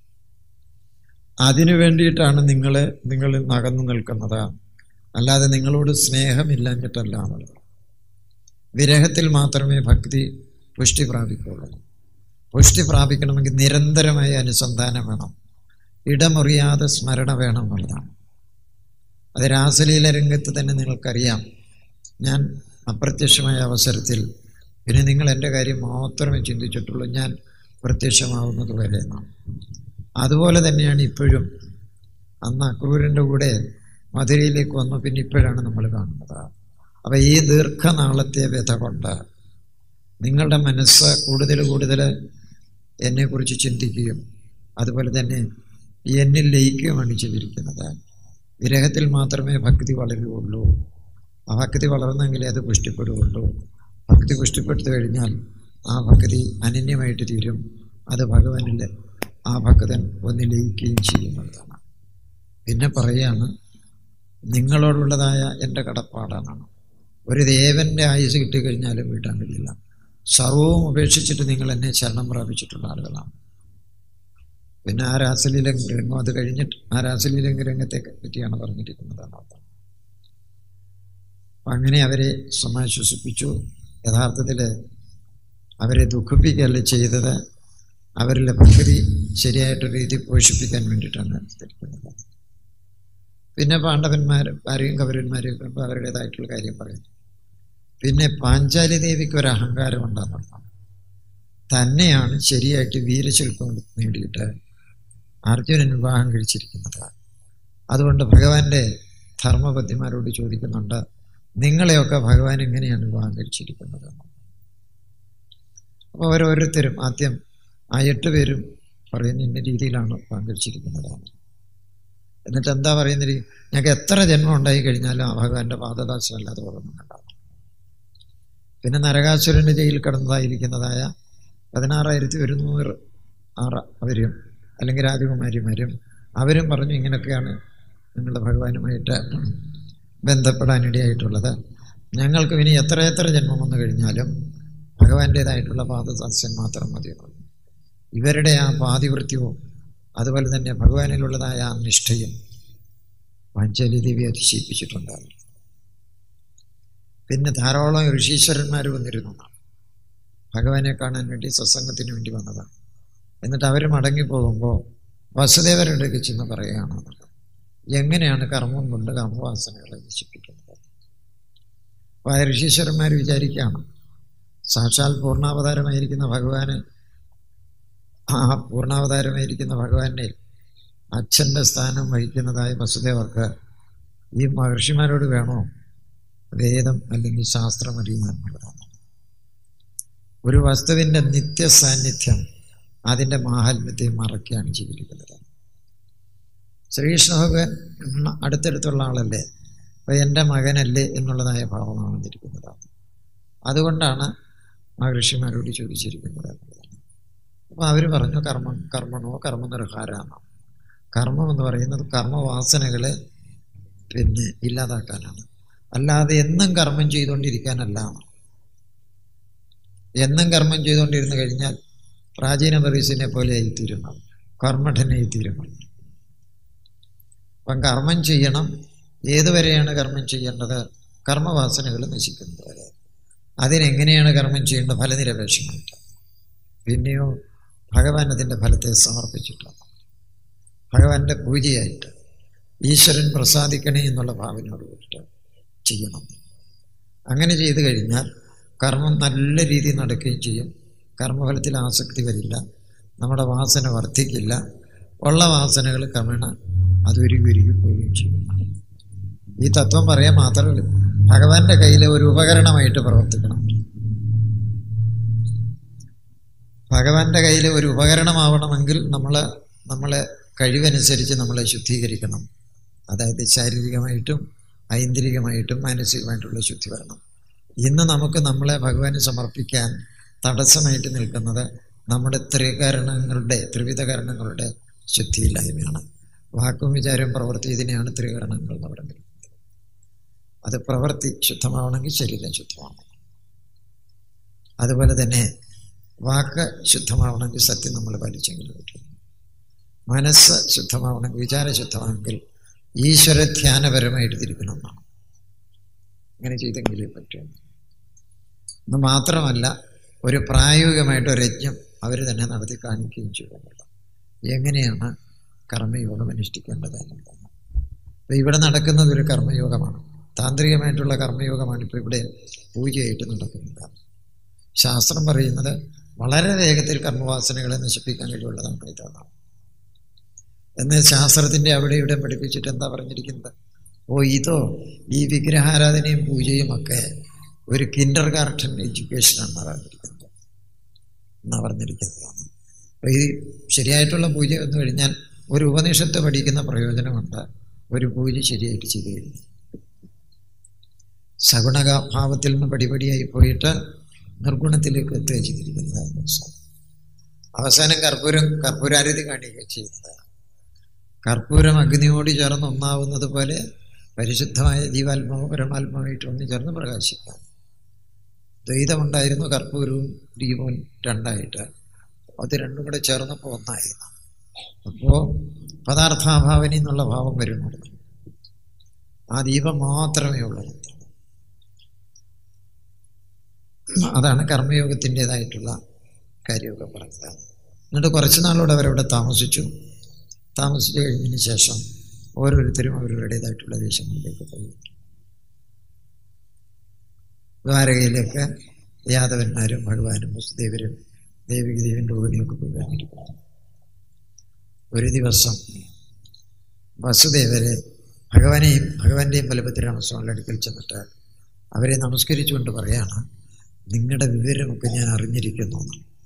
അതിനു വേണ്ടിയിട്ടാണ് നിങ്ങൾ നിങ്ങൾ നകന്നു നിൽക്കുന്നത് അല്ലാതെ നിങ്ങളോട് സ്നേഹമില്ലാഞ്ഞിട്ടല്ല എന്നുള്ളത് വിരഹത്തിൽ മാത്രമേ ഭക്തി പുഷ്ടി പ്രാപിക്കുള്ളൂ പുഷ്ടി പ്രാപിക്കണമെങ്കിൽ നിരന്തരമായ അനുസന്ധാനം വേണം ഇടമുറിയാതെ സ്മരണ വേണം എന്നുള്ളതാണ് അത് രാസലീല രംഗത്ത് തന്നെ നിങ്ങൾക്കറിയാം ഞാൻ അപ്രത്യക്ഷമായ അവസരത്തിൽ പിന്നെ നിങ്ങൾ എൻ്റെ കാര്യം മാത്രമേ ചിന്തിച്ചിട്ടുള്ളൂ ഞാൻ പ്രത്യക്ഷമാവുന്നത് വരെ എന്നാണ് അതുപോലെ തന്നെയാണ് ഇപ്പോഴും അന്ന് അക്രൂരൻ്റെ കൂടെ മധുരയിലേക്ക് വന്നു പിന്നെ ഇപ്പോഴാണ് നമ്മൾ കാണുന്നത് അപ്പം ഈ ദീർഘനാളത്തെ വ്യഥ കൊണ്ട് നിങ്ങളുടെ മനസ്സ് കൂടുതൽ കൂടുതൽ എന്നെക്കുറിച്ച് ചിന്തിക്കുകയും അതുപോലെ തന്നെ എന്നിൽ ലയിക്കുകയുമാണ് ചെയ്തിരിക്കുന്നത് വിരഹത്തിൽ മാത്രമേ ഭക്തി വളരുകയുള്ളൂ ആ ഭക്തി വളർന്നെങ്കിലേ അത് പുഷ്ടിപ്പെടുകയുള്ളൂ ഭക്തി പുഷ്ടിപ്പെടുത്തു കഴിഞ്ഞാൽ ആ ഭക്തി അനന്യമായിട്ട് തീരും അത് ഭഗവാനിൽ ആ ഭക്തൻ ഒന്ന് ലയിക്കുകയും ചെയ്യുന്നതാണ് പിന്നെ പറയാണ് നിങ്ങളോടുള്ളതായ എൻ്റെ കടപ്പാടാണ് ഒരു ദേവൻ്റെ ആയുസ് കിട്ടിക്കഴിഞ്ഞാലും വീട്ടാൻ കഴിയില്ല സർവവും ഉപേക്ഷിച്ചിട്ട് നിങ്ങൾ എന്നെ ശരണം പ്രാപിച്ചിട്ടുള്ള ആളുകളാണ് പിന്നെ ആ രാസലീലം അത് കഴിഞ്ഞിട്ട് ആ രാസലീലം രംഗത്തെ പറ്റിയാണ് പറഞ്ഞിരിക്കുന്നത് അർത്ഥം അപ്പം അങ്ങനെ അവരെ സമാശ്വസിപ്പിച്ചു യഥാർത്ഥത്തിൽ അവരെ ദുഃഖിപ്പിക്കുകയല്ല ചെയ്തത് അവരിലെ പ്രകൃതി ശരിയായിട്ടൊരു രീതി പോഷിപ്പിക്കാൻ വേണ്ടിയിട്ടാണ് എടുത്തിരിക്കുന്നത് പിന്നെ പാണ്ഡവന്മാർ ആരെയും കവരന്മാരെയും കണ്ടു അവരുടേതായിട്ടുള്ള കാര്യം പറയുന്നു പിന്നെ പാഞ്ചാലി ദേവിക്ക് ഒരു അഹങ്കാരം ഉണ്ടാകുന്നതാണ് തന്നെയാണ് ശരിയായിട്ട് വീരശില്പം നേടിയിട്ട് അർജുനൻ വിവാഹം കഴിച്ചിരിക്കുന്നത് അതുകൊണ്ട് ഭഗവാന്റെ ധർമ്മപദ്യമാരോട് ചോദിക്കുന്നുണ്ട് നിങ്ങളെയൊക്കെ ഭഗവാൻ എങ്ങനെയാണ് വിവാഹം കഴിച്ചിരിക്കുന്നത് അപ്പോൾ ഓരോരുത്തരും ആദ്യം ആ എട്ട് പേരും പറയുന്ന ഇന്ന രീതിയിലാണ് വിവാഹം കഴിച്ചിരിക്കുന്നതാണ് എന്നിട്ട് എന്താ പറയുന്നത് ഞങ്ങൾക്ക് എത്ര ജന്മം ഉണ്ടായി കഴിഞ്ഞാലും ആ ഭഗവാന്റെ പാദദാസമല്ലാതെ ഓർമ്മയുണ്ടാവും പിന്നെ നരകാസുരൻ്റെ ജയിൽ കിടന്നതായിരിക്കുന്നതായ പതിനാറായിരത്തി ഒരുന്നൂറ് ആറ് അവരും അല്ലെങ്കിൽ രാജകുമാരിമാരും അവരും പറഞ്ഞു ഇങ്ങനെയൊക്കെയാണ് നിങ്ങളുടെ ഭഗവാനുമായിട്ട് ബന്ധപ്പെടാനിടയായിട്ടുള്ളത് ഞങ്ങൾക്ക് ഇനി എത്ര എത്ര ജന്മം വന്നു കഴിഞ്ഞാലും ഭഗവാന്റേതായിട്ടുള്ള പാദദാസ്യം മാത്രം മതി ഇവരുടെ ആ പാതിവൃത്യവും അതുപോലെ തന്നെ ഭഗവാനിലുള്ളതായ ആ നിഷ്ഠയും പാഞ്ചാലി ദേവി അതിശയിപ്പിച്ചിട്ടുണ്ടായിരുന്നു പിന്നെ ധാരാളം ഋഷീശ്വരന്മാർ വന്നിരുന്നു ഭഗവാനെ കാണാൻ വേണ്ടി സത്സംഗത്തിന് വേണ്ടി വന്നതാണ് എന്നിട്ട് അവർ മടങ്ങിപ്പോകുമ്പോൾ വസുദേവരുടെ ചെന്ന് പറയുകയാണെന്നുള്ളത് എങ്ങനെയാണ് കർമ്മം കൊണ്ട് കാമവാസനകളെ നശിപ്പിക്കുന്നത് അപ്പോൾ ആ ഋഷീശ്വരന്മാർ വിചാരിക്കുകയാണ് സാക്ഷാൽ പൂർണ്ണാവതാരമായിരിക്കുന്ന ഭഗവാന് ആ പൂർണ്ണാവതാരമായിരിക്കുന്ന ഭഗവാന്റെ അച്ഛൻ്റെ സ്ഥാനം വഹിക്കുന്നതായ വസുദേവർക്ക് ഈ മഹർഷിമാരോട് വേണോ വേദം അല്ലെങ്കിൽ ശാസ്ത്രം അറിയുക എന്നുള്ളതാണ് ഒരു വസ്തുവിൻ്റെ നിത്യസാന്നിധ്യം അതിൻ്റെ മാഹാത്മ്യത്തെ മറക്കുകയാണ് ചെയ്തിരിക്കുന്നത് ശ്രീകൃഷ്ണ ഭഗവാൻ അടുത്തടുത്തുള്ള ആളല്ലേ അപ്പോൾ എൻ്റെ മകനല്ലേ എന്നുള്ളതായ ഭാവമാണ് വന്നിരിക്കുന്നത് അതുകൊണ്ടാണ് മഹർഷിമാരോട് ചോദിച്ചിരിക്കുന്നത് അപ്പോൾ അവർ പറഞ്ഞു കർമ്മം കർമ്മണോ കർമ്മനിർഹാരാണ് കർമ്മം എന്ന് പറയുന്നത് കർമ്മവാസനകളെ പിന്നെ ഇല്ലാതാക്കാനാണ് അല്ലാതെ എന്നും കർമ്മം ചെയ്തുകൊണ്ടിരിക്കാനല്ല എന്നും കർമ്മം ചെയ്തുകൊണ്ടിരുന്നു കഴിഞ്ഞാൽ പ്രാചീന പരീസിനെ പോലെ ആയിത്തീരുന്നു കർമ്മഠനായി തീരുന്നു അപ്പം കർമ്മം ചെയ്യണം ഏതുവരെയാണ് കർമ്മം ചെയ്യേണ്ടത് കർമ്മവാസനകൾ നശിക്കുന്നത് വരെ അതിനെങ്ങനെയാണ് കർമ്മം ചെയ്യേണ്ടത് ഫലനിരപേക്ഷമായിട്ട് പിന്നെയോ ഭഗവാൻ അതിൻ്റെ ഫലത്തെ സമർപ്പിച്ചിട്ടുണ്ട് ഭഗവാന്റെ പൂജയായിട്ട് ഈശ്വരൻ പ്രസാദിക്കണേ എന്നുള്ള ഭാവനയോട് കൂടിയിട്ട് ചെയ്യണം അങ്ങനെ ചെയ്തു കഴിഞ്ഞാൽ കർമ്മം നല്ല രീതിയിൽ നടക്കുകയും ചെയ്യും കർമ്മഫലത്തിൽ ആസക്തി വരില്ല നമ്മുടെ വാസന വർദ്ധിക്കില്ല ഉള്ള വാസനകൾ ക്രമേണ അത് ഉരുകി ഉരുകി പോവുകയും ചെയ്യും ഈ തത്വം പറയാൻ മാത്രമല്ല ഭഗവാന്റെ കയ്യിൽ ഒരു ഉപകരണമായിട്ട് പ്രവർത്തിക്കണം ഭഗവാന്റെ കയ്യിൽ ഒരു ഉപകരണമാവണമെങ്കിൽ നമ്മൾ നമ്മളെ കഴിവനുസരിച്ച് നമ്മളെ ശുദ്ധീകരിക്കണം അതായത് ശാരീരികമായിട്ടും ഐന്ദ്രികമായിട്ടും മാനസികമായിട്ടുള്ള ശുദ്ധി വരണം ഇന്ന് നമുക്ക് നമ്മളെ ഭഗവാന് സമർപ്പിക്കാൻ തടസ്സമായിട്ട് നിൽക്കുന്നത് നമ്മുടെ ത്രികരണങ്ങളുടെ ത്രിവിധകരണങ്ങളുടെ ശുദ്ധിയില്ലായ്മയാണ് വാക്കും വിചാരം പ്രവൃത്തി ഇതിനെയാണ് ത്രികരണങ്ങൾ എന്ന് പറയുന്നത് അത് പ്രവൃത്തി ശുദ്ധമാവണമെങ്കിൽ ശരീരം ശുദ്ധമാവണം അതുപോലെ തന്നെ വാക്ക് ശുദ്ധമാവണമെങ്കിൽ സത്യം നമ്മൾ പാലിച്ചെങ്കിലും പറ്റും മനസ്സ് ശുദ്ധമാവണമെങ്കിൽ വിചാര ശുദ്ധമാണെങ്കിൽ ഈശ്വര ധ്യാനപരമായിട്ട് തിരിക്കണം എന്നാണ് അങ്ങനെ ചെയ്തെങ്കിലേ പറ്റൂ എന്ന് മാത്രമല്ല ഒരു പ്രായോഗികമായിട്ട് ഒരു യജ്ഞം അവർ തന്നെ നടത്തി കാണിക്കുകയും ചെയ്യുന്നുണ്ട് എങ്ങനെയാണ് കർമ്മയോഗം അനുഷ്ഠിക്കേണ്ടത് എന്നുള്ളത് അപ്പോൾ ഇവിടെ നടക്കുന്നത് ഒരു കർമ്മയോഗമാണ് താന്ത്രികമായിട്ടുള്ള കർമ്മയോഗമാണ് ഇപ്പോൾ ഇവിടെ പൂജയായിട്ട് നടക്കുന്നത് ശാസ്ത്രം പറയുന്നത് വളരെ വേഗത്തിൽ കർമ്മവാസനകളെ നശിപ്പിക്കാൻ കഴിവുള്ളതാണ് ഇതാണ് എന്ന് ശാസ്ത്രത്തിൻ്റെ അവിടെ ഇവിടെ പഠിപ്പിച്ചിട്ട് എന്താ പറഞ്ഞിരിക്കുന്നത് ഓ ഇതോ ഈ വിഗ്രഹാരാധനയും പൂജയും ഒക്കെ ഒരു കിൻഡർ ഗാർഡൻ എഡ്യൂക്കേഷനാണ് പറഞ്ഞിരിക്കുന്നത് എന്നാ പറഞ്ഞിരിക്കുന്നതാണ് അപ്പോൾ ഈ ശരിയായിട്ടുള്ള പൂജ വന്നു കഴിഞ്ഞാൽ ഒരു ഉപനിഷത്ത് പഠിക്കുന്ന പ്രയോജനമുണ്ട് ഒരു പൂജ ശരിയായിട്ട് ചെയ്തു കഴിഞ്ഞു സഗുണക ഭാവത്തിൽ നിന്ന് പടിപടിയായി പോയിട്ട് നിർഗുണത്തിലേക്ക് എത്തുക ചെയ്തിരിക്കുന്നത് അവസാനം കർപ്പൂരം കർപ്പൂരാരതി കാണിക്കുക ചെയ്യുന്നത് കർപ്പൂരം അഗ്നിയോട് ചേർന്ന് ഒന്നാവുന്നത് പോലെ പരിശുദ്ധമായ ജീവാത്മാവ് പരമാത്മാവായിട്ട് ഒന്ന് ചേർന്ന് പ്രകാശിക്കാം ദ്വൈതമുണ്ടായിരുന്നു കർപ്പൂരവും ദീപവും രണ്ടായിട്ട് അത് രണ്ടും കൂടെ ചേർന്നപ്പോൾ ഒന്നായിരുന്നു അപ്പോൾ പദാർത്ഥാഭാവന എന്നുള്ള ഭാവം വരുന്നുണ്ട് ആ ദീപം മാത്രമേ ഉള്ളൂ അതാണ് കർമ്മയോഗത്തിൻ്റെതായിട്ടുള്ള കാര്യമൊക്കെ പറഞ്ഞത് എന്നിട്ട് കുറച്ച് നാളോടെ അവരവിടെ താമസിച്ചു താമസിച്ചു കഴിഞ്ഞതിന് ശേഷം ഓരോരുത്തരും അവരവരുടേതായിട്ടുള്ള ദേശങ്ങളിലേക്ക് പോയി ദ്വാരകയിലേക്ക് യാദവന്മാരും ഭഗവാനും വസുദേവരും ദേവിക ദേവൻ രോഹിണിയൊക്കെ പോയി കഴിഞ്ഞിരിക്കുന്നു ഒരു ദിവസം വസുദേവര് ഭഗവാനെയും ഭഗവാന്റെയും ബലഭദ്രാമസ്വാമിയുടെ അടുക്കൽ ചെന്നിട്ട് അവരെ നമസ്കരിച്ചുകൊണ്ട് പറയാണ് നിങ്ങളുടെ വിവരമൊക്കെ ഞാൻ അറിഞ്ഞിരിക്കുന്നു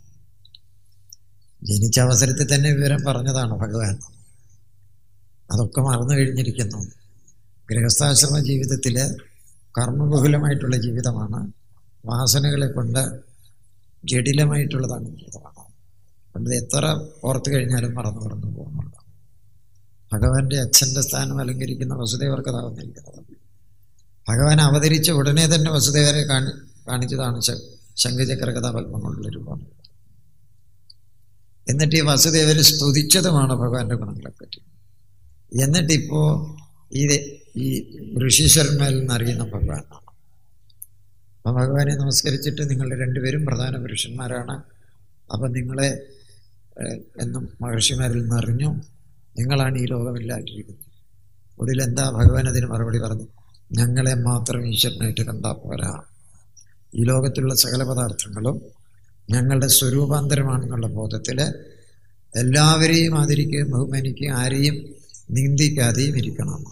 ജനിച്ച അവസരത്തിൽ തന്നെ വിവരം പറഞ്ഞതാണ് ഭഗവാൻ അതൊക്കെ മറന്നു കഴിഞ്ഞിരിക്കുന്നു ഗൃഹസ്ഥാശ്രമ ജീവിതത്തിൽ കർമ്മബഹുലമായിട്ടുള്ള ജീവിതമാണ് വാസനകളെ കൊണ്ട് ജടിലമായിട്ടുള്ളതാണ് ജീവിതമാണ് അതുകൊണ്ട് എത്ര ഓർത്തു കഴിഞ്ഞാലും മറന്നു മറന്നു പോകുന്നുണ്ട് ഭഗവാന്റെ അച്ഛൻ്റെ സ്ഥാനം അലങ്കരിക്കുന്ന വസുദേവർക്ക് അതാവുന്നിരിക്കുന്നത് ഭഗവാൻ അവതരിച്ച ഉടനെ തന്നെ വസുദേവരെ കാണി കാണിച്ചതാണ് ശംഖചക്ര കഥാപത്മങ്ങളുടെ രൂപം എന്നിട്ട് ഈ വസുദേവരെ സ്തുതിച്ചതുമാണ് ഭഗവാന്റെ ഗുണങ്ങളെ പറ്റി എന്നിട്ടിപ്പോൾ ഈ ഈ ഋഷീശ്വരന്മാരിൽ നിന്ന് അറിയുന്ന ഭഗവാനാണ് അപ്പം ഭഗവാനെ നമസ്കരിച്ചിട്ട് നിങ്ങൾ രണ്ടുപേരും പ്രധാന പുരുഷന്മാരാണ് അപ്പം നിങ്ങളെ എന്നും മഹർഷിമാരിൽ നിന്ന് അറിഞ്ഞു നിങ്ങളാണ് ഈ ലോകമില്ലാണ്ടിരിക്കുന്നത് ഒടുവിൽ എന്താ ഭഗവാൻ അതിന് മറുപടി പറഞ്ഞു ഞങ്ങളെ മാത്രം ഈശ്വരനായിട്ട് കണ്ടാൽ പോരാ ഈ ലോകത്തിലുള്ള സകല പദാർത്ഥങ്ങളും ഞങ്ങളുടെ സ്വരൂപാന്തരമാണെന്നുള്ള ബോധത്തിൽ എല്ലാവരെയും ആദരിക്കുകയും ബഹുമാനിക്കുകയും ആരെയും നിന്ദിക്കാതെയും ഇരിക്കണം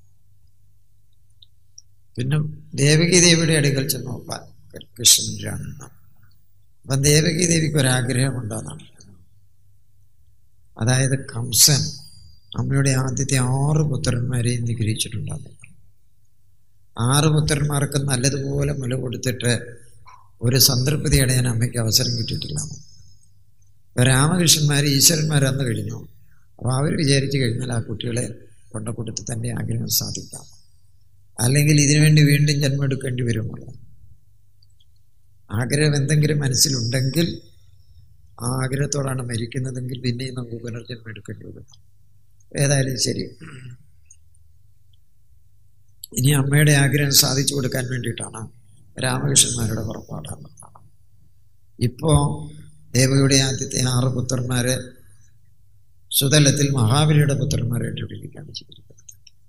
പിന്നെ ദേവകി ദേവിയുടെ അടുക്കൽ ചെന്ന് നോക്കാൻ കൃഷ്ണനാണ് അപ്പം ദേവകി ദേവിക്ക് ഒരാഗ്രഹമുണ്ടെന്നാണ് അതായത് കംസൻ അമ്മയുടെ ആദ്യത്തെ ആറ് പുത്രന്മാരെയും നിഗ്രഹിച്ചിട്ടുണ്ടാകും ആറ് പുത്രന്മാർക്ക് നല്ലതുപോലെ മുല കൊടുത്തിട്ട് ഒരു സംതൃപ്തി അടയാൻ അമ്മയ്ക്ക് അവസരം കിട്ടിയിട്ടില്ല രാമകൃഷ്ണന്മാർ ഈശ്വരന്മാർ അന്ന് കഴിഞ്ഞു അപ്പോൾ അവർ വിചാരിച്ചു കഴിഞ്ഞാൽ ആ കുട്ടികളെ കൊണ്ട കൊടുത്ത് തൻ്റെ ആഗ്രഹം സാധിക്കാം അല്ലെങ്കിൽ ഇതിനുവേണ്ടി വീണ്ടും ജന്മം എടുക്കേണ്ടി വരുമല്ലോ ആഗ്രഹം എന്തെങ്കിലും മനസ്സിലുണ്ടെങ്കിൽ ആ ആഗ്രഹത്തോടാണ് മരിക്കുന്നതെങ്കിൽ പിന്നെയും നമുക്ക് പുനർജന്മം എടുക്കേണ്ടി വരും ഏതായാലും ശരി ഇനി അമ്മയുടെ ആഗ്രഹം സാധിച്ചു കൊടുക്കാൻ വേണ്ടിയിട്ടാണ് രാമകൃഷ്ണന്മാരുടെ പുറപ്പാടാണ് ഇപ്പോൾ ദേവയുടെ ആദ്യത്തെ ആറ് പുത്രന്മാരെ സുതലത്തിൽ മഹാബലിയുടെ പുത്രന്മാരായിട്ട് വിളിക്കുകയാണ് ചെയ്തിരിക്കുന്നത്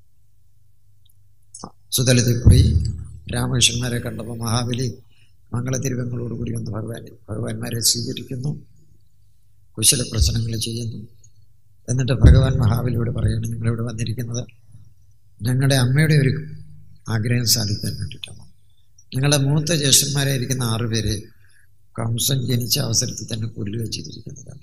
സുതലത്തിൽ പോയി രാമകൃഷ്ണന്മാരെ കണ്ടപ്പോൾ മഹാബലി മംഗളതിരുവങ്ങളോടുകൂടി വന്ന് ഭഗവാൻ ഭഗവാന്മാരെ സ്വീകരിക്കുന്നു കുശല പ്രശ്നങ്ങൾ ചെയ്യുന്നു എന്നിട്ട് ഭഗവാൻ മഹാബലിയോട് പറയണം നിങ്ങളിവിടെ വന്നിരിക്കുന്നത് ഞങ്ങളുടെ അമ്മയുടെ ഒരു ആഗ്രഹം സാധിക്കാൻ വേണ്ടിയിട്ടാണ് നിങ്ങളുടെ മൂത്ത ജ്യേഷ്ഠന്മാരായിരിക്കുന്ന ആറുപേരെ കംസൻ ജനിച്ച അവസരത്തിൽ തന്നെ കൊല്ലുക ചെയ്തിരിക്കുന്നതാണ്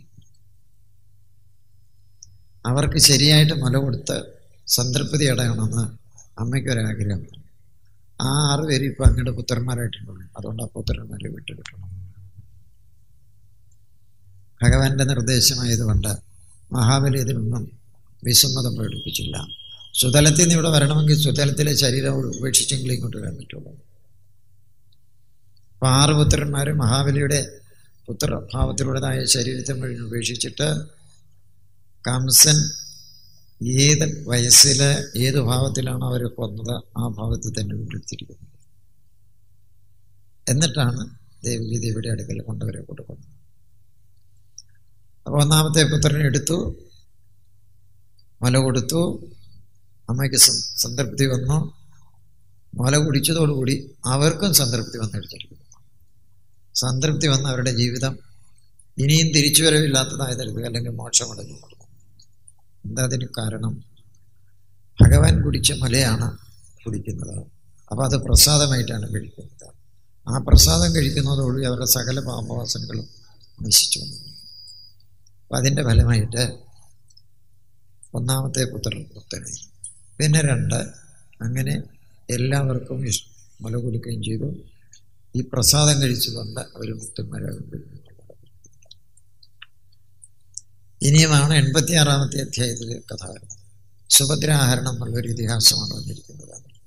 അവർക്ക് ശരിയായിട്ട് മുല കൊടുത്ത് സംതൃപ്തി അടയണമെന്ന് അമ്മയ്ക്കൊരാഗ്രഹം ആ ആറ് പേര് ഇപ്പം അങ്ങയുടെ പുത്രന്മാരായിട്ടുണ്ട് അതുകൊണ്ട് ആ പുത്രന്മാരെ വിട്ടുകിട്ടണം ഭഗവാന്റെ നിർദ്ദേശമായതുകൊണ്ട് മഹാബലി ഇതിനൊന്നും വിസമ്മതം പ്രകടിപ്പിച്ചില്ല സുതലത്തിൽ നിന്ന് ഇവിടെ വരണമെങ്കിൽ സുതലത്തിലെ ശരീരം ഉപേക്ഷിച്ചെങ്കിലും ഇങ്ങോട്ട് വരാൻ പറ്റുള്ളൂ അപ്പൊ ആറ് പുത്രന്മാർ മഹാബലിയുടെ പുത്രഭാവത്തിലുള്ളതായ ശരീരത്തെ മുഴുവൻ ഉപേക്ഷിച്ചിട്ട് കംസൻ ഏത് വയസ്സിൽ ഏത് ഭാവത്തിലാണോ അവർ കൊന്നത് ആ ഭാവത്തിൽ തന്നെ വീണ്ടെടുത്തിരിക്കുന്നത് എന്നിട്ടാണ് ദേവി ദേവിയുടെ അടുക്കൽ കൊണ്ടവരെ കൊടുക്കുന്നത് അപ്പോൾ ഒന്നാമത്തെ പുത്രനെ എടുത്തു മല കൊടുത്തു അമ്മയ്ക്ക് സംതൃപ്തി വന്നു മല കുടിച്ചതോടുകൂടി അവർക്കും സംതൃപ്തി വന്നെടുത്തിരിക്കുന്നു സംതൃപ്തി വന്ന അവരുടെ ജീവിതം ഇനിയും തിരിച്ചുവരവില്ലാത്തതായ തരത്തിൽ അല്ലെങ്കിൽ മോക്ഷമടഞ്ഞു എന്താ അതിന് കാരണം ഭഗവാൻ കുടിച്ച മലയാണ് കുടിക്കുന്നത് അപ്പോൾ അത് പ്രസാദമായിട്ടാണ് കഴിക്കുന്നത് ആ പ്രസാദം കഴിക്കുന്നതോടുകൂടി അവരുടെ സകല പാപവാസനകളും നശിച്ചു വന്നു അപ്പം അതിൻ്റെ ഫലമായിട്ട് ഒന്നാമത്തെ പുത്രൻ പുത്രനായി പിന്നെ രണ്ട് അങ്ങനെ എല്ലാവർക്കും മുല കൊടുക്കുകയും ചെയ്തു ഈ പ്രസാദം കഴിച്ചുകൊണ്ട് അവർ മുക്തന്മാരാകും ഇനിയുമാണ് എൺപത്തിയാറാമത്തെ അധ്യായത്തിലെ കഥ വരുന്നത് സുഭദ്രാഹരണം എന്നുള്ളൊരു ഇതിഹാസമാണ് വന്നിരിക്കുന്നത്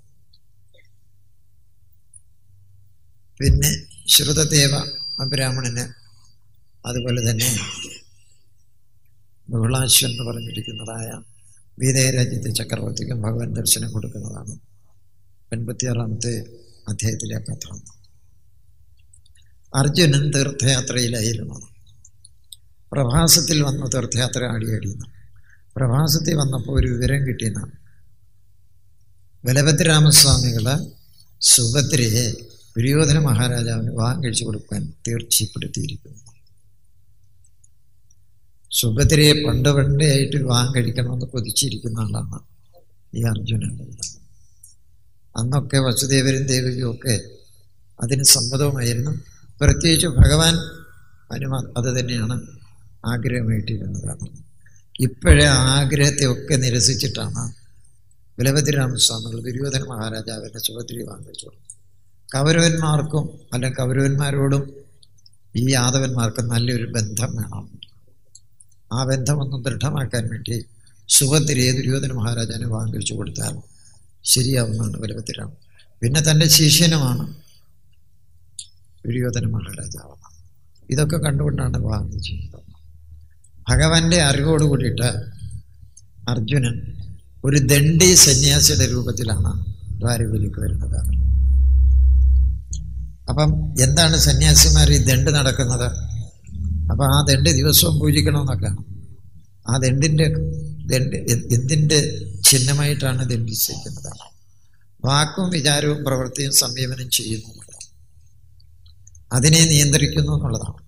പിന്നെ ശ്രുതദേവ ബ്രാഹ്മണന് അതുപോലെ തന്നെ ബഹുളാശ്വൻ എന്ന് പറഞ്ഞിരിക്കുന്നതായ വീതയരാജ്യത്തെ ചക്രവർത്തിക്കും ഭഗവാൻ ദർശനം കൊടുക്കുന്നതാണ് എൺപത്തിയാറാമത്തെ അധ്യായത്തിലെ കഥ അർജുനൻ തീർത്ഥയാത്രയിലായിരുന്നു പ്രഭാസത്തിൽ വന്ന് തീർത്ഥയാത്ര ആടിയാടിയെന്ന് പ്രഭാസത്തിൽ വന്നപ്പോൾ ഒരു വിവരം കിട്ടിയെന്നാണ് ബലഭദ്രാമസ്വാമികൾ സുഭദ്രയെ ദുര്യോധന മഹാരാജാവിന് വിവാഹം കഴിച്ചു കൊടുക്കാൻ തീർച്ചപ്പെടുത്തിയിരിക്കുന്നു സുഭദ്രയെ പണ്ട് പണ്ടേ ആയിട്ട് വിവാഹം കഴിക്കണമെന്ന് കൊതിച്ചിരിക്കുന്ന ആളാണ് ഈ അർജുനൻ അന്നൊക്കെ വസുദേവരും ദേവിയും ഒക്കെ അതിന് സമ്മതവുമായിരുന്നു പ്രത്യേകിച്ച് ഭഗവാൻ അനുമാ അത് തന്നെയാണ് ആഗ്രഹമായിട്ടിരുന്നതാണ് ഇപ്പോഴേ ആഗ്രഹത്തെ ഒക്കെ നിരസിച്ചിട്ടാണ് ബലഭദ്രാമസ്വാമികൾ ദുര്യോധന മഹാരാജാവിൻ്റെ സുഭദ്രി വാങ്ങിച്ചു കൗരവന്മാർക്കും അല്ലെങ്കിൽ കൗരവന്മാരോടും ഈ യാദവന്മാർക്കും നല്ലൊരു ബന്ധം വേണം ആ ബന്ധമൊന്നും ദൃഢമാക്കാൻ വേണ്ടി സുഭദ്രയെ ദുര്യോധന മഹാരാജാവിന് വാങ്ങിച്ചു കൊടുത്താൽ ശരിയാവുന്നതാണ് ബലഭദ്രാം പിന്നെ തൻ്റെ ശിഷ്യനുമാണ് ദുര്യോധന മഹാരാജാവ് ഇതൊക്കെ കണ്ടുകൊണ്ടാണ് വിവാഹം ചെയ്യുന്നത് ഭഗവാന്റെ അറിവോട് കൂടിയിട്ട് അർജുനൻ ഒരു ദണ്ഡി സന്യാസിയുടെ രൂപത്തിലാണ് ദ്വാരകയിലേക്ക് വരുന്നത് അപ്പം എന്താണ് സന്യാസിമാർ ഈ ദണ്ട് നടക്കുന്നത് അപ്പം ആ ദണ്ട് ദിവസവും പൂജിക്കണമെന്നൊക്കെയാണ് ആ ദണ്ടിൻ്റെ ദണ്ട് എന്തിൻ്റെ ചിഹ്നമായിട്ടാണ് ദണ്ഡിച്ചിരിക്കുന്നതാണ് വാക്കും വിചാരവും പ്രവൃത്തിയും സംയമനം ചെയ്യുന്നു അതിനെ നിയന്ത്രിക്കുന്നു എന്നുള്ളതാണ്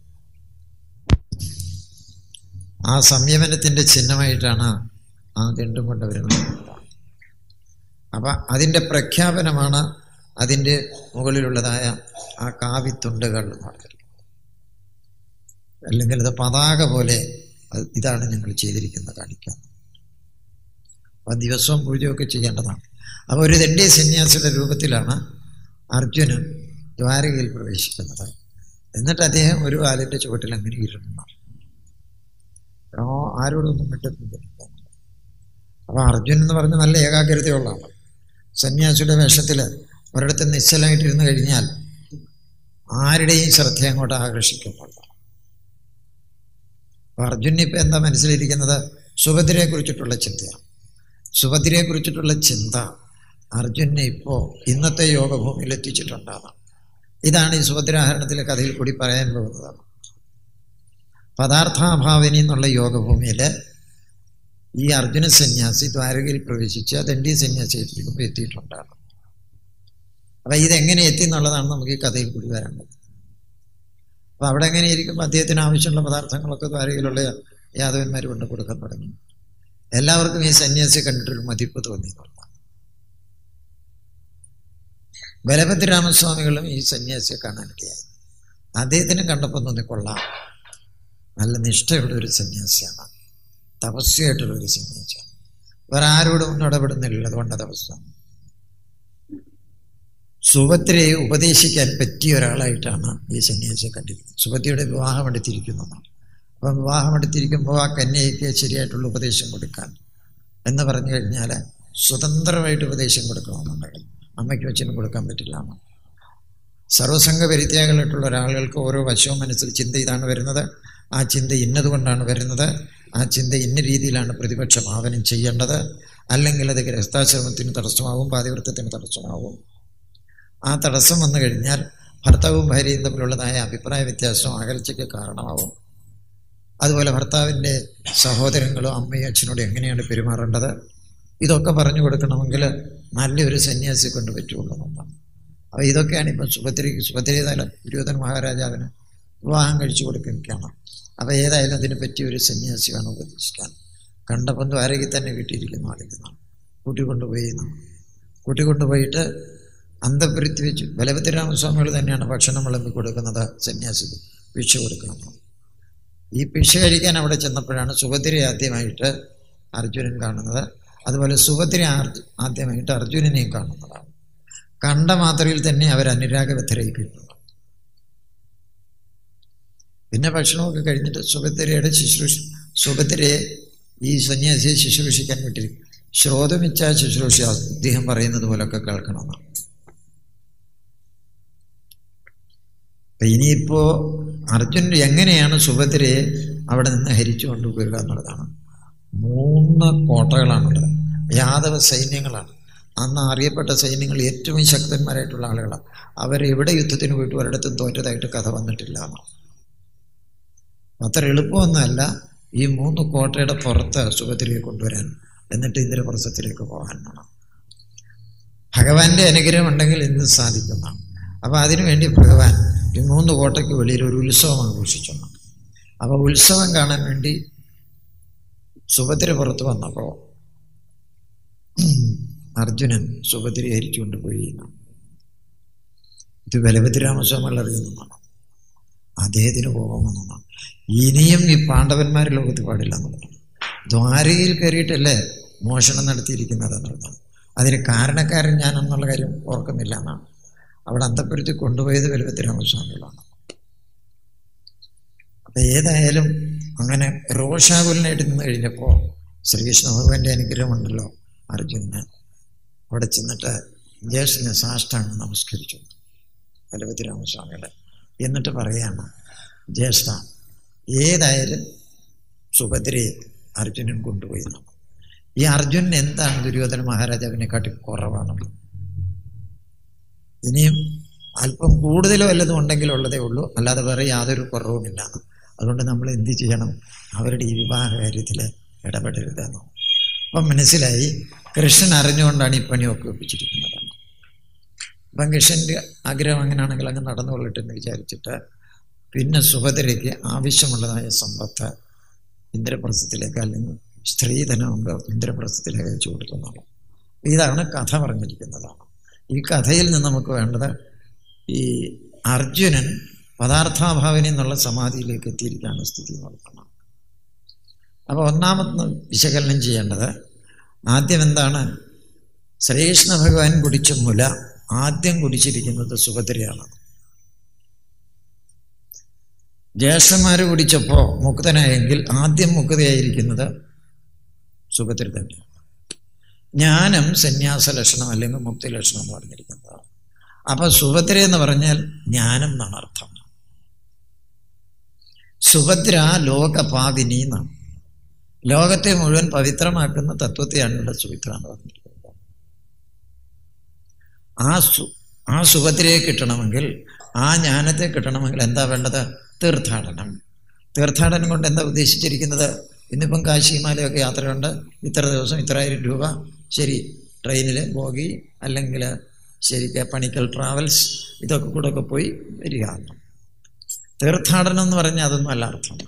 ആ സംയമനത്തിൻ്റെ ചിഹ്നമായിട്ടാണ് ആ ദണ്ടും കൊണ്ടുവരുന്നത് അപ്പം അതിൻ്റെ പ്രഖ്യാപനമാണ് അതിൻ്റെ മുകളിലുള്ളതായ ആ കാവിത്തുണ്ടുകൾ എന്ന് പറഞ്ഞത് അല്ലെങ്കിൽ അത് പതാക പോലെ ഇതാണ് ഞങ്ങൾ ചെയ്തിരിക്കുന്നത് കാണിക്കാൻ അപ്പം ദിവസവും പൂജയൊക്കെ ചെയ്യേണ്ടതാണ് അപ്പോൾ ഒരു ദണ്ഡി സന്യാസിയുടെ രൂപത്തിലാണ് അർജുനൻ ദ്വാരകയിൽ പ്രവേശിക്കുന്നത് എന്നിട്ട് അദ്ദേഹം ഒരു കാലിൻ്റെ ചുവട്ടിൽ അങ്ങനെ ഇരുന്നു ആരോടൊന്നും മിണ്ടുന്നില്ല അപ്പോൾ അർജുൻ എന്ന് പറഞ്ഞ നല്ല ഏകാഗ്രതയുള്ള ആളാണ് സന്യാസിയുടെ വേഷത്തിൽ ഒരിടത്ത് നിശ്ചലമായിട്ടിരുന്ന് കഴിഞ്ഞാൽ ആരുടെയും ശ്രദ്ധ അങ്ങോട്ട് ആകർഷിക്കുന്നുള്ളൂ അപ്പോൾ അർജുനെ ഇപ്പം എന്താ മനസ്സിലിരിക്കുന്നത് സുഭദ്രയെ കുറിച്ചിട്ടുള്ള ചിന്തയാണ് സുഭദ്രയെ കുറിച്ചിട്ടുള്ള ചിന്ത അർജുനെ ഇപ്പോൾ ഇന്നത്തെ യോഗഭൂമിയിൽ എത്തിച്ചിട്ടുണ്ടാകാം ഇതാണ് ഈ സുഭദ്രാഹരണത്തിലെ കഥയിൽ കൂടി പറയാൻ പോകുന്നതാണ് പദാർത്ഥാഭാവിനി എന്നുള്ള യോഗഭൂമിയിൽ ഈ അർജുന സന്യാസി ദ്വാരകയിൽ പ്രവേശിച്ച് ദണ്ഡി സന്യാസിയിലേക്കും എത്തിയിട്ടുണ്ടാണ് അപ്പം ഇതെങ്ങനെ എത്തി എന്നുള്ളതാണ് നമുക്ക് ഈ കഥയിൽ കൂടി വരേണ്ടത് അപ്പം അവിടെ എങ്ങനെ ഇരിക്കുമ്പോൾ അദ്ദേഹത്തിന് ആവശ്യമുള്ള പദാർത്ഥങ്ങളൊക്കെ ദ്വാരകയിലുള്ള യാദവന്മാർ കൊണ്ട് കൊടുക്കാൻ തുടങ്ങി എല്ലാവർക്കും ഈ സന്യാസിയെ കണ്ടിട്ടൊരു മതിപ്പ് തോന്നി എന്നുള്ളതാണ് ബലഭദ്രാമസ്വാമികളും ഈ സന്യാസിയെ കാണാനിടയായി അദ്ദേഹത്തിനും കണ്ടപ്പോൾ തോന്നി കൊള്ളാം നല്ല നിഷ്ഠയുള്ള ഒരു സന്യാസിയാണ് തപസ്യായിട്ടുള്ള ഒരു സന്യാസിയാണ് വേറെ ആരോടും ഇടപെടുന്നില്ല അതുകൊണ്ടത് അവസ്ഥ സുഭദ്രയെ ഉപദേശിക്കാൻ പറ്റിയ ഒരാളായിട്ടാണ് ഈ സന്യാസിയെ കണ്ടിരിക്കുന്നത് സുഭദ്രയുടെ വിവാഹം എടുത്തിരിക്കുന്നതാണ് അപ്പം വിവാഹം എടുത്തിരിക്കുമ്പോൾ ആ കന്യയ്ക്ക് ശരിയായിട്ടുള്ള ഉപദേശം കൊടുക്കാൻ എന്ന് പറഞ്ഞു കഴിഞ്ഞാൽ സ്വതന്ത്രമായിട്ട് ഉപദേശം കൊടുക്കണമെന്നുണ്ടെങ്കിൽ അമ്മയ്ക്ക് വെച്ചിനും കൊടുക്കാൻ പറ്റില്ല എന്ന് സർവസംഘ പരിത്യാഗങ്ങളായിട്ടുള്ള ഒരാളുകൾക്ക് ഓരോ വശവും മനസ്സിൽ ചിന്ത ഇതാണ് വരുന്നത് ആ ചിന്ത ഇന്നതുകൊണ്ടാണ് വരുന്നത് ആ ചിന്ത ഇന്ന രീതിയിലാണ് പ്രതിപക്ഷ ഭാവനം ചെയ്യേണ്ടത് അല്ലെങ്കിൽ അത് ഗൃഹസ്ഥാശ്രമത്തിന് തടസ്സമാവും പാതിവൃത്തത്തിന് തടസ്സമാവും ആ തടസ്സം വന്നു കഴിഞ്ഞാൽ ഭർത്താവും ഭാര്യയും തമ്മിലുള്ളതായ അഭിപ്രായ വ്യത്യാസം അകൽച്ചയ്ക്ക് കാരണമാവും അതുപോലെ ഭർത്താവിൻ്റെ സഹോദരങ്ങളോ അമ്മയോ അച്ഛനോട് എങ്ങനെയാണ് പെരുമാറേണ്ടത് ഇതൊക്കെ പറഞ്ഞു കൊടുക്കണമെങ്കിൽ നല്ലൊരു സന്യാസി കൊണ്ട് പറ്റുള്ളൂ എന്നാണ് അപ്പോൾ ഇതൊക്കെയാണ് ഇപ്പം സുഭദ്രയ്ക്ക് സുഭദ്രേതായാല ദുര്യോധന മഹാരാജാവിന് വിവാഹം കഴിച്ചു കൊടുക്കുകയാണ് അപ്പോൾ ഏതായാലും അതിനെ പറ്റിയ ഒരു സന്യാസി വേണം ഉപദേശിക്കാൻ കണ്ടപ്പം ദ്വാരകയിൽ തന്നെ കിട്ടിയിരിക്കുന്ന ആളിരിക്കുന്നതാണ് കൂട്ടിക്കൊണ്ടുപോയി എന്നാണ് കൂട്ടിക്കൊണ്ടുപോയിട്ട് അന്തപുരത്തി വെച്ച് ബലഭദ്രരാമസ്വാമികൾ തന്നെയാണ് ഭക്ഷണം വിളമ്പി കൊടുക്കുന്നത് സന്യാസിക്ക് ഭിക്ഷ കൊടുക്കുന്നത് ഈ ഭിക്ഷ കഴിക്കാൻ അവിടെ ചെന്നപ്പോഴാണ് സുഭദ്രയെ ആദ്യമായിട്ട് അർജുനൻ കാണുന്നത് അതുപോലെ സുഭദ്ര ആദ്യമായിട്ട് അർജുനനെയും കാണുന്നതാണ് കണ്ട മാത്രയിൽ തന്നെ അവർ അനുരാഗബദ്ധരായി കഴിഞ്ഞു പിന്നെ ഭക്ഷണമൊക്കെ കഴിഞ്ഞിട്ട് സുഭദ്രയുടെ ശുശ്രൂഷ സുഭദ്രയെ ഈ സന്യാസിയെ ശുശ്രൂഷിക്കാൻ വിട്ടിരിക്കും ശ്രോതമിച്ച ശുശ്രൂഷ അദ്ദേഹം പറയുന്നത് പോലൊക്കെ കേൾക്കണമെന്നാണ് ഇനിയിപ്പോ അർജുൻ എങ്ങനെയാണ് സുഭദ്രയെ അവിടെ നിന്ന് ഹരിച്ചു കൊണ്ടുപോവുക എന്നുള്ളതാണ് മൂന്ന് കോട്ടകളാണുള്ളത് യാദവ സൈന്യങ്ങളാണ് അന്ന് അറിയപ്പെട്ട സൈന്യങ്ങൾ ഏറ്റവും ശക്തന്മാരായിട്ടുള്ള ആളുകളാണ് അവരെവിടെ യുദ്ധത്തിന് പോയിട്ട് ഒരിടത്തും തോറ്റതായിട്ട് കഥ വന്നിട്ടില്ല എന്നാണ് അത്ര എളുപ്പമൊന്നുമല്ല ഈ മൂന്ന് കോട്ടയുടെ പുറത്ത് സുഭദ്രയെ കൊണ്ടുവരാൻ എന്നിട്ട് ഇന്ദ്രപ്രസ്ഥത്തിലേക്ക് പോകാനാണ് ഭഗവാന്റെ അനുഗ്രഹം ഉണ്ടെങ്കിൽ ഇന്ന് സാധിക്കുന്നതാണ് അപ്പോൾ അതിനുവേണ്ടി ഭഗവാൻ ഈ മൂന്ന് കോട്ടയ്ക്ക് വെളിയിൽ ഒരു ഉത്സവം ആഘോഷിച്ചു അപ്പോൾ ഉത്സവം കാണാൻ വേണ്ടി സുഭദ്ര പുറത്ത് വന്നപ്പോൾ അർജുനൻ സുഭദ്രയെ ഹരിച്ചുകൊണ്ട് പോയി ഇത് ബലഭദ്രാമസ്വാമികൾ അറിയുന്നതാണ് അദ്ദേഹത്തിന് പോകാമെന്നാണ് ഇനിയും ഈ പാണ്ഡവന്മാർ ലോകത്ത് പാടില്ല എന്നുള്ളതാണ് ദ്വാരകയിൽ കയറിയിട്ടല്ലേ മോഷണം നടത്തിയിരിക്കുന്നത് എന്നുള്ളതാണ് അതിന് കാരണക്കാരൻ ഞാൻ എന്നുള്ള കാര്യം ഓർക്കുന്നില്ല എന്നാണ് അവിടെ അന്തപ്പുരത്തിൽ കൊണ്ടുപോയത് ബലഭദ്രാമസ്വാമികളാണ് അപ്പം ഏതായാലും അങ്ങനെ രോഷാകുലനായിട്ട് നിന്ന് കഴിഞ്ഞപ്പോൾ ശ്രീകൃഷ്ണ ഭഗവാന്റെ അനുഗ്രഹമുണ്ടല്ലോ അർജുനന് അവിടെ ചെന്നിട്ട് ജ്യേഷ്ഠനെ സാഷ്ടാംഗം നമസ്കരിച്ചു ബലഭദ്രാമസ്വാമിയുടെ എന്നിട്ട് പറയാണ് ജ്യേഷ്ഠ ഏതായാലും സുഭദ്രയെ അർജുനൻ കൊണ്ടുപോയി എന്നാണ് ഈ അർജുനൻ എന്താണ് ദുര്യോധന മഹാരാജാവിനെക്കാട്ടി കുറവാണ് ഇനിയും അല്പം കൂടുതലോ വല്ലതും ഉണ്ടെങ്കിലും ഉള്ളതേ ഉള്ളൂ അല്ലാതെ വേറെ യാതൊരു കുറവുമില്ല അതുകൊണ്ട് നമ്മൾ എന്ത് ചെയ്യണം അവരുടെ ഈ വിവാഹ കാര്യത്തിൽ ഇടപെടരുതെന്നോ അപ്പം മനസ്സിലായി കൃഷ്ണൻ അറിഞ്ഞുകൊണ്ടാണ് ഈ പണിയൊക്കെ ഒപ്പിച്ചിരിക്കുന്നത് അപ്പം കൃഷ്ണൻ്റെ ആഗ്രഹം അങ്ങനെയാണെങ്കിൽ അങ്ങ് നടന്നുകൊള്ളട്ടെ എന്ന് വിചാരിച്ചിട്ട് പിന്നെ സുഭദ്രയ്ക്ക് ആവശ്യമുള്ളതായ സമ്പത്ത് ഇന്ദ്രപ്രസ്ഥത്തിലേക്ക് അല്ലെങ്കിൽ സ്ത്രീധനമുണ്ട് ഇന്ദ്രപ്രസ്ഥത്തിലേക്ക് അയച്ചു കൊടുക്കുന്നതാണ് ഇതാണ് കഥ പറഞ്ഞിരിക്കുന്നതാണ് ഈ കഥയിൽ നിന്ന് നമുക്ക് വേണ്ടത് ഈ അർജുനൻ പദാർത്ഥാഭാവന എന്നുള്ള സമാധിയിലേക്ക് എത്തിയിരിക്കുകയാണ് സ്ഥിതി നോക്കണം അപ്പോൾ ഒന്നാമത് വിശകലനം ചെയ്യേണ്ടത് ആദ്യം എന്താണ് ശ്രീകൃഷ്ണ ഭഗവാൻ കുടിച്ച മുല ആദ്യം കുടിച്ചിരിക്കുന്നത് സുഭദ്രയാണ് ജ്യേഷ്ഠന്മാർ കുടിച്ചപ്പോൾ മുക്തനായെങ്കിൽ ആദ്യം മുക്തയായിരിക്കുന്നത് സുഭദ്ര തന്നെയാണ് ജ്ഞാനം സന്യാസ ലക്ഷണം അല്ലെങ്കിൽ മുക്തി ലക്ഷണം എന്ന് പറഞ്ഞിരിക്കുന്നതാണ് അപ്പൊ സുഭദ്ര എന്ന് പറഞ്ഞാൽ ജ്ഞാനം എന്നാണ് അർത്ഥം സുഭദ്ര ലോകപാവിനി എന്നാണ് ലോകത്തെ മുഴുവൻ പവിത്രമാക്കുന്ന തത്വത്തെയാണ് ഇവിടെ സുഭദ്ര എന്ന് പറഞ്ഞിരിക്കുന്നത് ആ സു ആ സുഭദ്രയെ കിട്ടണമെങ്കിൽ ആ ജ്ഞാനത്തെ കിട്ടണമെങ്കിൽ എന്താ വേണ്ടത് തീർത്ഥാടനം തീർത്ഥാടനം കൊണ്ട് എന്താ ഉദ്ദേശിച്ചിരിക്കുന്നത് ഇന്നിപ്പം കാശി ഹിമാലയൊക്കെ യാത്രയുണ്ട് ഇത്ര ദിവസം ഇത്രായിരം രൂപ ശരി ട്രെയിനിൽ ബോഗി അല്ലെങ്കിൽ ശരിക്കും പണിക്കൽ ട്രാവൽസ് ഇതൊക്കെ കൂടെ ഒക്കെ പോയി വരിക തീർത്ഥാടനം എന്ന് പറഞ്ഞാൽ അതൊന്നും അല്ല അർത്ഥം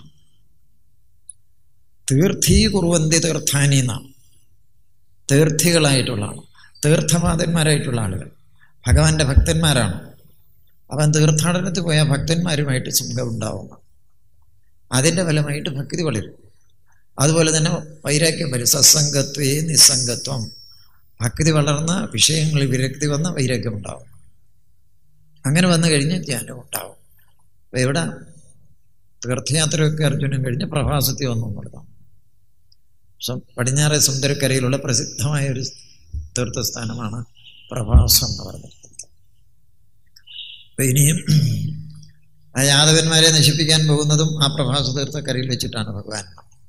തീർത്ഥീ കുറുവന്തി തീർത്ഥാനി എന്നാണ് തീർത്ഥികളായിട്ടുള്ള ആൾ തീർത്ഥപാതന്മാരായിട്ടുള്ള ആളുകൾ ഭഗവാന്റെ ഭക്തന്മാരാണ് അവൻ തീർത്ഥാടനത്തിൽ പോയ ഭക്തന്മാരുമായിട്ട് സംഘം ഉണ്ടാവും അതിൻ്റെ ഫലമായിട്ട് ഭക്തി വളരും അതുപോലെ തന്നെ വൈരാഗ്യം വരും സത്സംഗത്വേ നിസ്സംഗത്വം ഭക്തി വളർന്ന വിഷയങ്ങളിൽ വിരക്തി വന്ന വൈരാഗ്യം ഉണ്ടാവും അങ്ങനെ വന്നു കഴിഞ്ഞ് ധ്യാനം ഉണ്ടാവും അപ്പം ഇവിടെ തീർത്ഥയാത്രയൊക്കെ അർജുനൻ കഴിഞ്ഞ് പ്രഭാസത്തിൽ വന്നു എന്നുള്ളതാണ് പക്ഷെ പടിഞ്ഞാറെ സുന്ദരക്കരയിലുള്ള പ്രസിദ്ധമായ ഒരു തീർത്ഥസ്ഥാനമാണ് പ്രഭാസം എന്ന് പറഞ്ഞിരിക്കുന്നത് അപ്പം ഇനിയും ആ യാദവന്മാരെ നശിപ്പിക്കാൻ പോകുന്നതും ആ പ്രഭാസ തീർത്ഥക്കരയിൽ വെച്ചിട്ടാണ് ഭഗവാൻ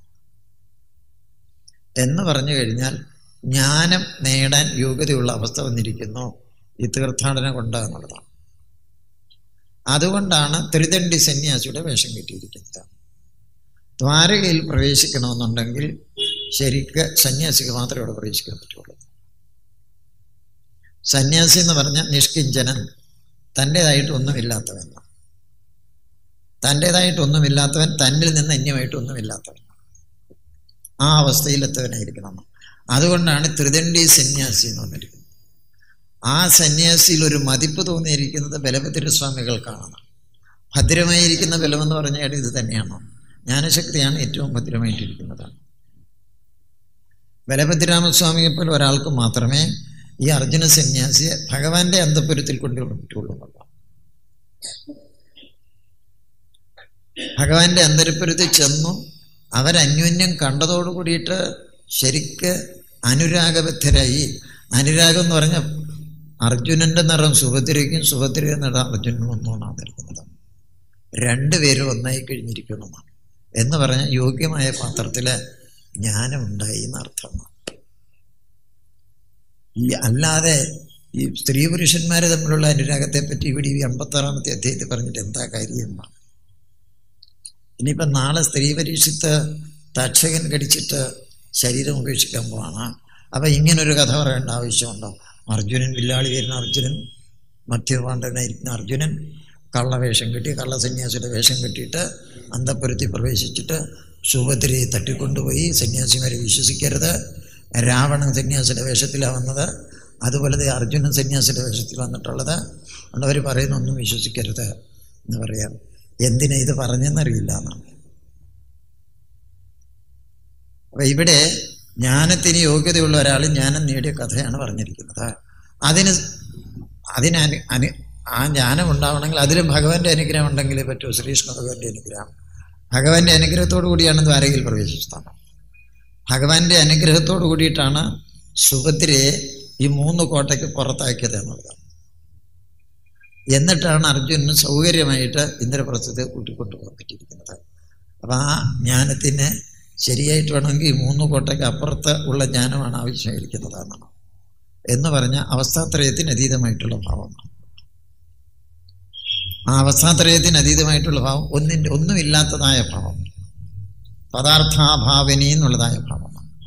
എന്ന് പറഞ്ഞു കഴിഞ്ഞാൽ ജ്ഞാനം നേടാൻ യോഗ്യതയുള്ള അവസ്ഥ വന്നിരിക്കുന്നു ഈ തീർത്ഥാടനം കൊണ്ട് എന്നുള്ളതാണ് അതുകൊണ്ടാണ് ത്രിദണ്ഡി സന്യാസിയുടെ വേഷം കിട്ടിയിരിക്കുന്നത് ദ്വാരകയിൽ പ്രവേശിക്കണമെന്നുണ്ടെങ്കിൽ ശരിക്ക് സന്യാസിക്ക് മാത്രമേ അവിടെ പ്രവേശിക്കാൻ പറ്റുള്ളൂ സന്യാസി എന്ന് പറഞ്ഞാൽ നിഷ്കിഞ്ചനൻ തൻ്റേതായിട്ട് ഒന്നുമില്ലാത്തവൻ തൻ്റേതായിട്ട് ഒന്നുമില്ലാത്തവൻ തന്നിൽ നിന്ന് അന്യമായിട്ട് ഒന്നുമില്ലാത്തവൻ ആ അവസ്ഥയിലെത്തവനായിരിക്കണം അതുകൊണ്ടാണ് ത്രിദണ്ഡി സന്യാസി എന്ന് പറഞ്ഞിരിക്കുന്നത് ആ സന്യാസിയിൽ ഒരു മതിപ്പ് തോന്നിയിരിക്കുന്നത് ബലഭദ്രസ്വാമികൾക്കാണ് ഭദ്രമായിരിക്കുന്ന ബലമെന്ന് പറഞ്ഞാൽ ഇത് തന്നെയാണ് ജ്ഞാനശക്തിയാണ് ഏറ്റവും ഭദ്രമായിട്ടിരിക്കുന്നത് ബലഭദ്രാമസ്വാമിയെ പോലെ ഒരാൾക്ക് മാത്രമേ ഈ അർജുന സന്യാസിയെ ഭഗവാന്റെ അന്തപുരത്തിൽ കൊണ്ടുവരാൻ പറ്റുള്ളൂ ഭഗവാന്റെ അന്തരപ്പുരത്തിൽ ചെന്നു അവരന്യോന്യം കണ്ടതോടു കൂടിയിട്ട് ശരിക്ക് അനുരാഗബദ്ധരായി അനുരാഗം എന്ന് പറഞ്ഞാൽ അർജുനന്റെ നിറം സുഭദ്രയ്ക്കും സുഭദ്രയുടെ നിറം അർജുനും ഒന്നുകൊണ്ടാണ് നിൽക്കുന്നത് രണ്ടുപേരും ഒന്നായി കഴിഞ്ഞിരിക്കണമെന്നാണ് എന്ന് പറഞ്ഞാൽ യോഗ്യമായ പാത്രത്തിൽ ജ്ഞാനം ഉണ്ടായി എന്നർത്ഥമാണ് ഈ അല്ലാതെ ഈ സ്ത്രീ പുരുഷന്മാരെ തമ്മിലുള്ള അനുരാഗത്തെ പറ്റി ഇവിടെ ഈ അമ്പത്താറാമത്തെ അധ്യായത്തിൽ പറഞ്ഞിട്ട് എന്താ കാര്യം ഇനിയിപ്പം നാളെ സ്ത്രീ പരീക്ഷിത്ത് തക്ഷകൻ കടിച്ചിട്ട് ശരീരം ഉപേക്ഷിക്കാൻ പോവാണ് അപ്പം ഇങ്ങനൊരു കഥ പറയേണ്ട ആവശ്യമുണ്ടോ അർജുനൻ വില്ലാളി വരുന്ന അർജുനൻ മധ്യപാണ്ഡനായിരിക്കുന്ന അർജുനൻ കള്ളവേഷം കെട്ടി കള്ളസന്യാസിയുടെ വേഷം കെട്ടിയിട്ട് അന്തപ്പുരത്തിൽ പ്രവേശിച്ചിട്ട് സുഭദ്രയെ തട്ടിക്കൊണ്ടുപോയി സന്യാസിമാരെ വിശ്വസിക്കരുത് രാവണൻ സന്യാസിയുടെ വേഷത്തിലാണ് വന്നത് അതുപോലെ തന്നെ അർജുനൻ സന്യാസിയുടെ വേഷത്തിൽ വന്നിട്ടുള്ളത് അതുകൊണ്ട് അവർ പറയുന്ന ഒന്നും വിശ്വസിക്കരുത് എന്ന് പറയാം എന്തിനാ ഇത് പറഞ്ഞെന്നറിയില്ല എന്നാണ് അപ്പൊ ഇവിടെ ജ്ഞാനത്തിന് യോഗ്യതയുള്ള ഒരാൾ ജ്ഞാനം നേടിയ കഥയാണ് പറഞ്ഞിരിക്കുന്നത് അതിന് അതിന് അനു അനു ആ ജ്ഞാനം ഉണ്ടാവണമെങ്കിൽ അതിലും ഭഗവാന്റെ അനുഗ്രഹം ഉണ്ടെങ്കിലേ പറ്റൂ ശ്രീകൃഷ്ണ ഭഗവാന്റെ അനുഗ്രഹം ഭഗവാന്റെ അനുഗ്രഹത്തോടു കൂടിയാണ് ദ്വാരകയിൽ പ്രവേശിച്ചത് ഭഗവാന്റെ അനുഗ്രഹത്തോടു കൂടിയിട്ടാണ് സുഭദ്രയെ ഈ മൂന്ന് കോട്ടയ്ക്ക് പുറത്താക്കിയത് എന്നുള്ളത് എന്നിട്ടാണ് അർജുനന് സൗകര്യമായിട്ട് ഇന്ദ്രപ്രസ്ഥത്തെ കൂട്ടിക്കൊണ്ടുപോകാൻ പറ്റിയിരിക്കുന്നത് അപ്പം ആ ജ്ഞാനത്തിന് ശരിയായിട്ട് വേണമെങ്കിൽ ഈ മൂന്ന് കോട്ടയ്ക്ക് അപ്പുറത്ത് ഉള്ള ജ്ഞാനമാണ് ആവശ്യമായിരിക്കുന്നതെന്നാണ് എന്ന് പറഞ്ഞ അവസ്ഥാത്രയത്തിന് അതീതമായിട്ടുള്ള ഭാവമാണ് ആ അവസ്ഥാത്രയത്തിന് അതീതമായിട്ടുള്ള ഭാവം ഒന്നിൻ്റെ ഒന്നുമില്ലാത്തതായ ഭാവം പദാർത്ഥാഭാവനി എന്നുള്ളതായ ഭാവമാണ്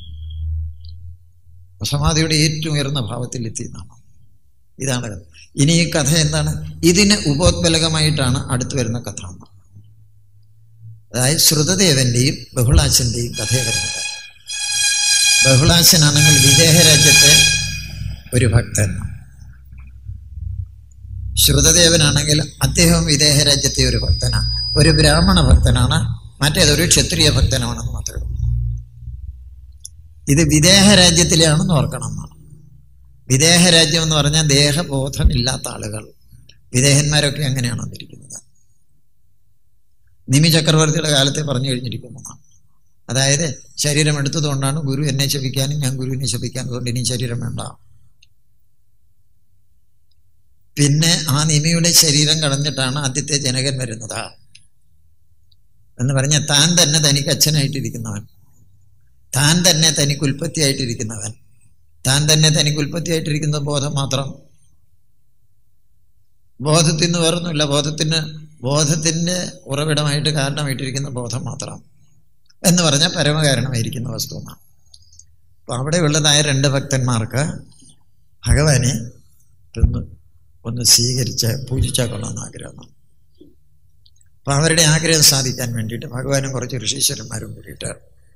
സമാധിയുടെ ഏറ്റവും ഉയർന്ന ഭാവത്തിൽ എത്തിയതാണ് ഇതാണ് കഥ ഇനി ഈ കഥ എന്താണ് ഇതിന് ഉപോത്ബലകമായിട്ടാണ് അടുത്തു വരുന്ന കഥ അതായത് ശ്രുതദേവന്റെയും ബഹുളാശന്റെയും കഥ വരുന്നത് ബഹുളാശനാണെങ്കിൽ വിദേഹ രാജ്യത്തെ ഒരു ഭക്തൻ ശ്രുതദേവനാണെങ്കിൽ അദ്ദേഹം വിദേഹ രാജ്യത്തെ ഒരു ഭക്തനാണ് ഒരു ബ്രാഹ്മണ ഭക്തനാണ് മറ്റേതൊരു ക്ഷത്രിയ ഭക്തനാണെന്ന് മാത്രമേ ഉള്ളൂ ഇത് വിദേഹ രാജ്യത്തിലാണെന്ന് ഓർക്കണം എന്നാണ് വിദേഹ രാജ്യം എന്ന് പറഞ്ഞാൽ ദേഹബോധമില്ലാത്ത ആളുകൾ വിദേഹന്മാരൊക്കെ അങ്ങനെയാണ് വന്നിരിക്കുന്നത് നിമി ചക്രവർത്തിയുടെ കാലത്തെ പറഞ്ഞു കഴിഞ്ഞിരിക്കുന്നതാണ് അതായത് ശരീരം എടുത്തതുകൊണ്ടാണ് ഗുരു എന്നെ ശപിക്കാനും ഞാൻ ഗുരുവിനെ ശപിക്കാനും അതുകൊണ്ട് ഇനി ശരീരം വേണ്ട പിന്നെ ആ നിമിയുടെ ശരീരം കടഞ്ഞിട്ടാണ് ആദ്യത്തെ ജനകൻ വരുന്നത് എന്ന് പറഞ്ഞ താൻ തന്നെ തനിക്ക് അച്ഛനായിട്ടിരിക്കുന്നവൻ താൻ തന്നെ തനിക്ക് ഉൽപ്പത്തിയായിട്ടിരിക്കുന്നവൻ താൻ തന്നെ തനിക്ക് ഉൽപ്പത്തിയായിട്ടിരിക്കുന്ന ബോധം മാത്രം ബോധത്തിന് വേറൊന്നുമില്ല ബോധത്തിന് ബോധത്തിൻ്റെ ഉറവിടമായിട്ട് കാരണമായിട്ടിരിക്കുന്ന ബോധം മാത്രം എന്ന് പറഞ്ഞാൽ പരമകാരണമായിരിക്കുന്ന വസ്തു എന്നാണ് അപ്പോൾ അവിടെയുള്ളതായ രണ്ട് ഭക്തന്മാർക്ക് ഭഗവാനെ തിന്ന് ഒന്ന് സ്വീകരിച്ച് പൂജിച്ചാൽ കൊള്ളാമെന്ന് ആഗ്രഹമാണ് അപ്പം അവരുടെ ആഗ്രഹം സാധിക്കാൻ വേണ്ടിയിട്ട് ഭഗവാനും കുറച്ച് ഋഷീശ്വരന്മാരും കൂടിയിട്ട്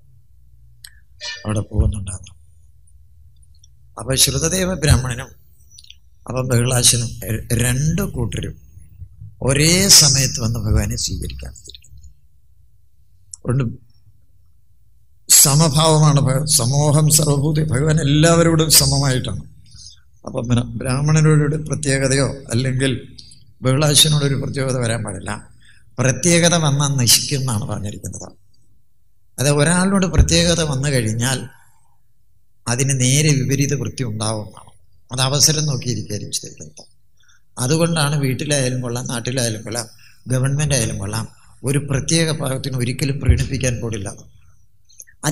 അവിടെ പോകുന്നുണ്ടായിരുന്നു അപ്പോൾ ശ്രുതദേവ ബ്രാഹ്മണനും അപ്പം ബഹളാശനും ര- രണ്ട് കൂട്ടരും ഒരേ സമയത്ത് വന്ന് ഭഗവാനെ സ്വീകരിക്കാൻ കൊണ്ട് സമഭാവമാണ് ഭഗ- സമൂഹം സർവഭൂതി ഭഗവാൻ എല്ലാവരോടും സമമായിട്ടാണ് അപ്പം ബ്ര- ബ്രാഹ്മണരോടൊരു പ്രത്യേകതയോ അല്ലെങ്കിൽ ബഹളാശനോടൊരു പ്രത്യേകത വരാൻ പാടില്ല പ്രത്യേകത വന്നാൽ നശിക്കും എന്നാണ് പറഞ്ഞിരിക്കുന്നത് അത് ഒരാളോട് പ്രത്യേകത വന്നു കഴിഞ്ഞാൽ അതിന് നേരെ വിപരീത വൃത്തി ഉണ്ടാവുന്നതാണ് അത് അവസരം നോക്കിയിരിക്കുകയായിരിക്കും ചെയ്തിരിക്കുന്നത് അതുകൊണ്ടാണ് വീട്ടിലായാലും കൊള്ളാം നാട്ടിലായാലും കൊള്ളാം ഗവൺമെൻറ് ആയാലും കൊള്ളാം ഒരു പ്രത്യേക ഭാഗത്തിന് ഒരിക്കലും പ്രീണിപ്പിക്കാൻ പാടില്ല അത്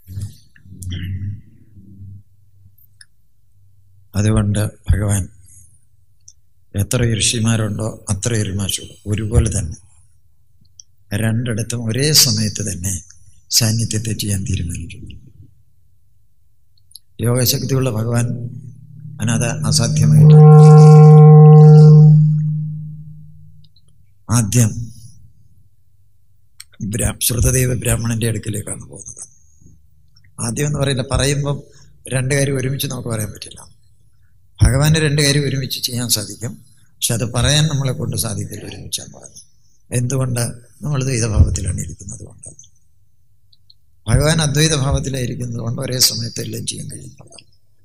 അതുകൊണ്ട് ഭഗവാൻ എത്ര ഋഷിമാരുണ്ടോ അത്ര ഋഷിമാരുണ്ടോ ഒരുപോലെ തന്നെ രണ്ടിടത്തും ഒരേ സമയത്ത് തന്നെ സാന്നിധ്യത്തെ ചെയ്യാൻ തീരുമാനിക്കുന്നു യോഗശക്തിയുള്ള ഭഗവാൻ അനത് അസാധ്യമായിട്ട് ആദ്യം ബ്രാ ശ്രുതദേവ ബ്രാഹ്മണന്റെ അടുക്കിലേക്കാണ് പോകുന്നത് ആദ്യം എന്ന് പറയില്ല പറയുമ്പം രണ്ട് കാര്യം ഒരുമിച്ച് നമുക്ക് പറയാൻ പറ്റില്ല ഭഗവാന്റെ രണ്ട് കാര്യം ഒരുമിച്ച് ചെയ്യാൻ സാധിക്കും പക്ഷെ അത് പറയാൻ നമ്മളെ കൊണ്ട് സാധിക്കില്ല ഒരുമിച്ചാണ് പറയുന്നത് എന്തുകൊണ്ട് നമ്മൾ ദ്വൈതഭാവത്തിലാണ് ഇരിക്കുന്നത് കൊണ്ട് ഭഗവാൻ അദ്വൈത ഭാവത്തിലായിരിക്കുന്നത് കൊണ്ട് ഒരേ സമയത്ത് എല്ലാം ചെയ്യാൻ കഴിയുന്നതാണ്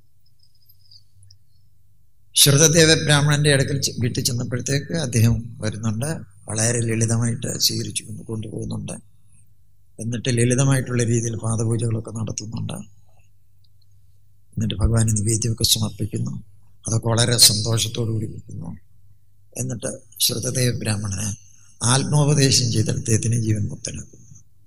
ശ്രുതദേവ ബ്രാഹ്മണന്റെ അടുക്കൽ ചെ- വീട്ടിൽ ചെന്നപ്പോഴത്തേക്ക് അദ്ദേഹം വരുന്നുണ്ട് വളരെ ലളിതമായിട്ട് സ്വീകരിച്ചു കൊണ്ട് കൊണ്ടുപോകുന്നുണ്ട് എന്നിട്ട് ലളിതമായിട്ടുള്ള രീതിയിൽ പാദപൂജകളൊക്കെ നടത്തുന്നുണ്ട് എന്നിട്ട് ഭഗവാന് നിവേദ്യമൊക്കെ സമർപ്പിക്കുന്നു അതൊക്കെ വളരെ സന്തോഷത്തോടു കൂടി വെക്കുന്നു എന്നിട്ട് ശ്രുതദേവ ബ്രാഹ്മണന് ആത്മോപദേശം ചെയ്ത് അദ്ദേഹത്തിന് ജീവൻ മുക്തനാക്കുന്നു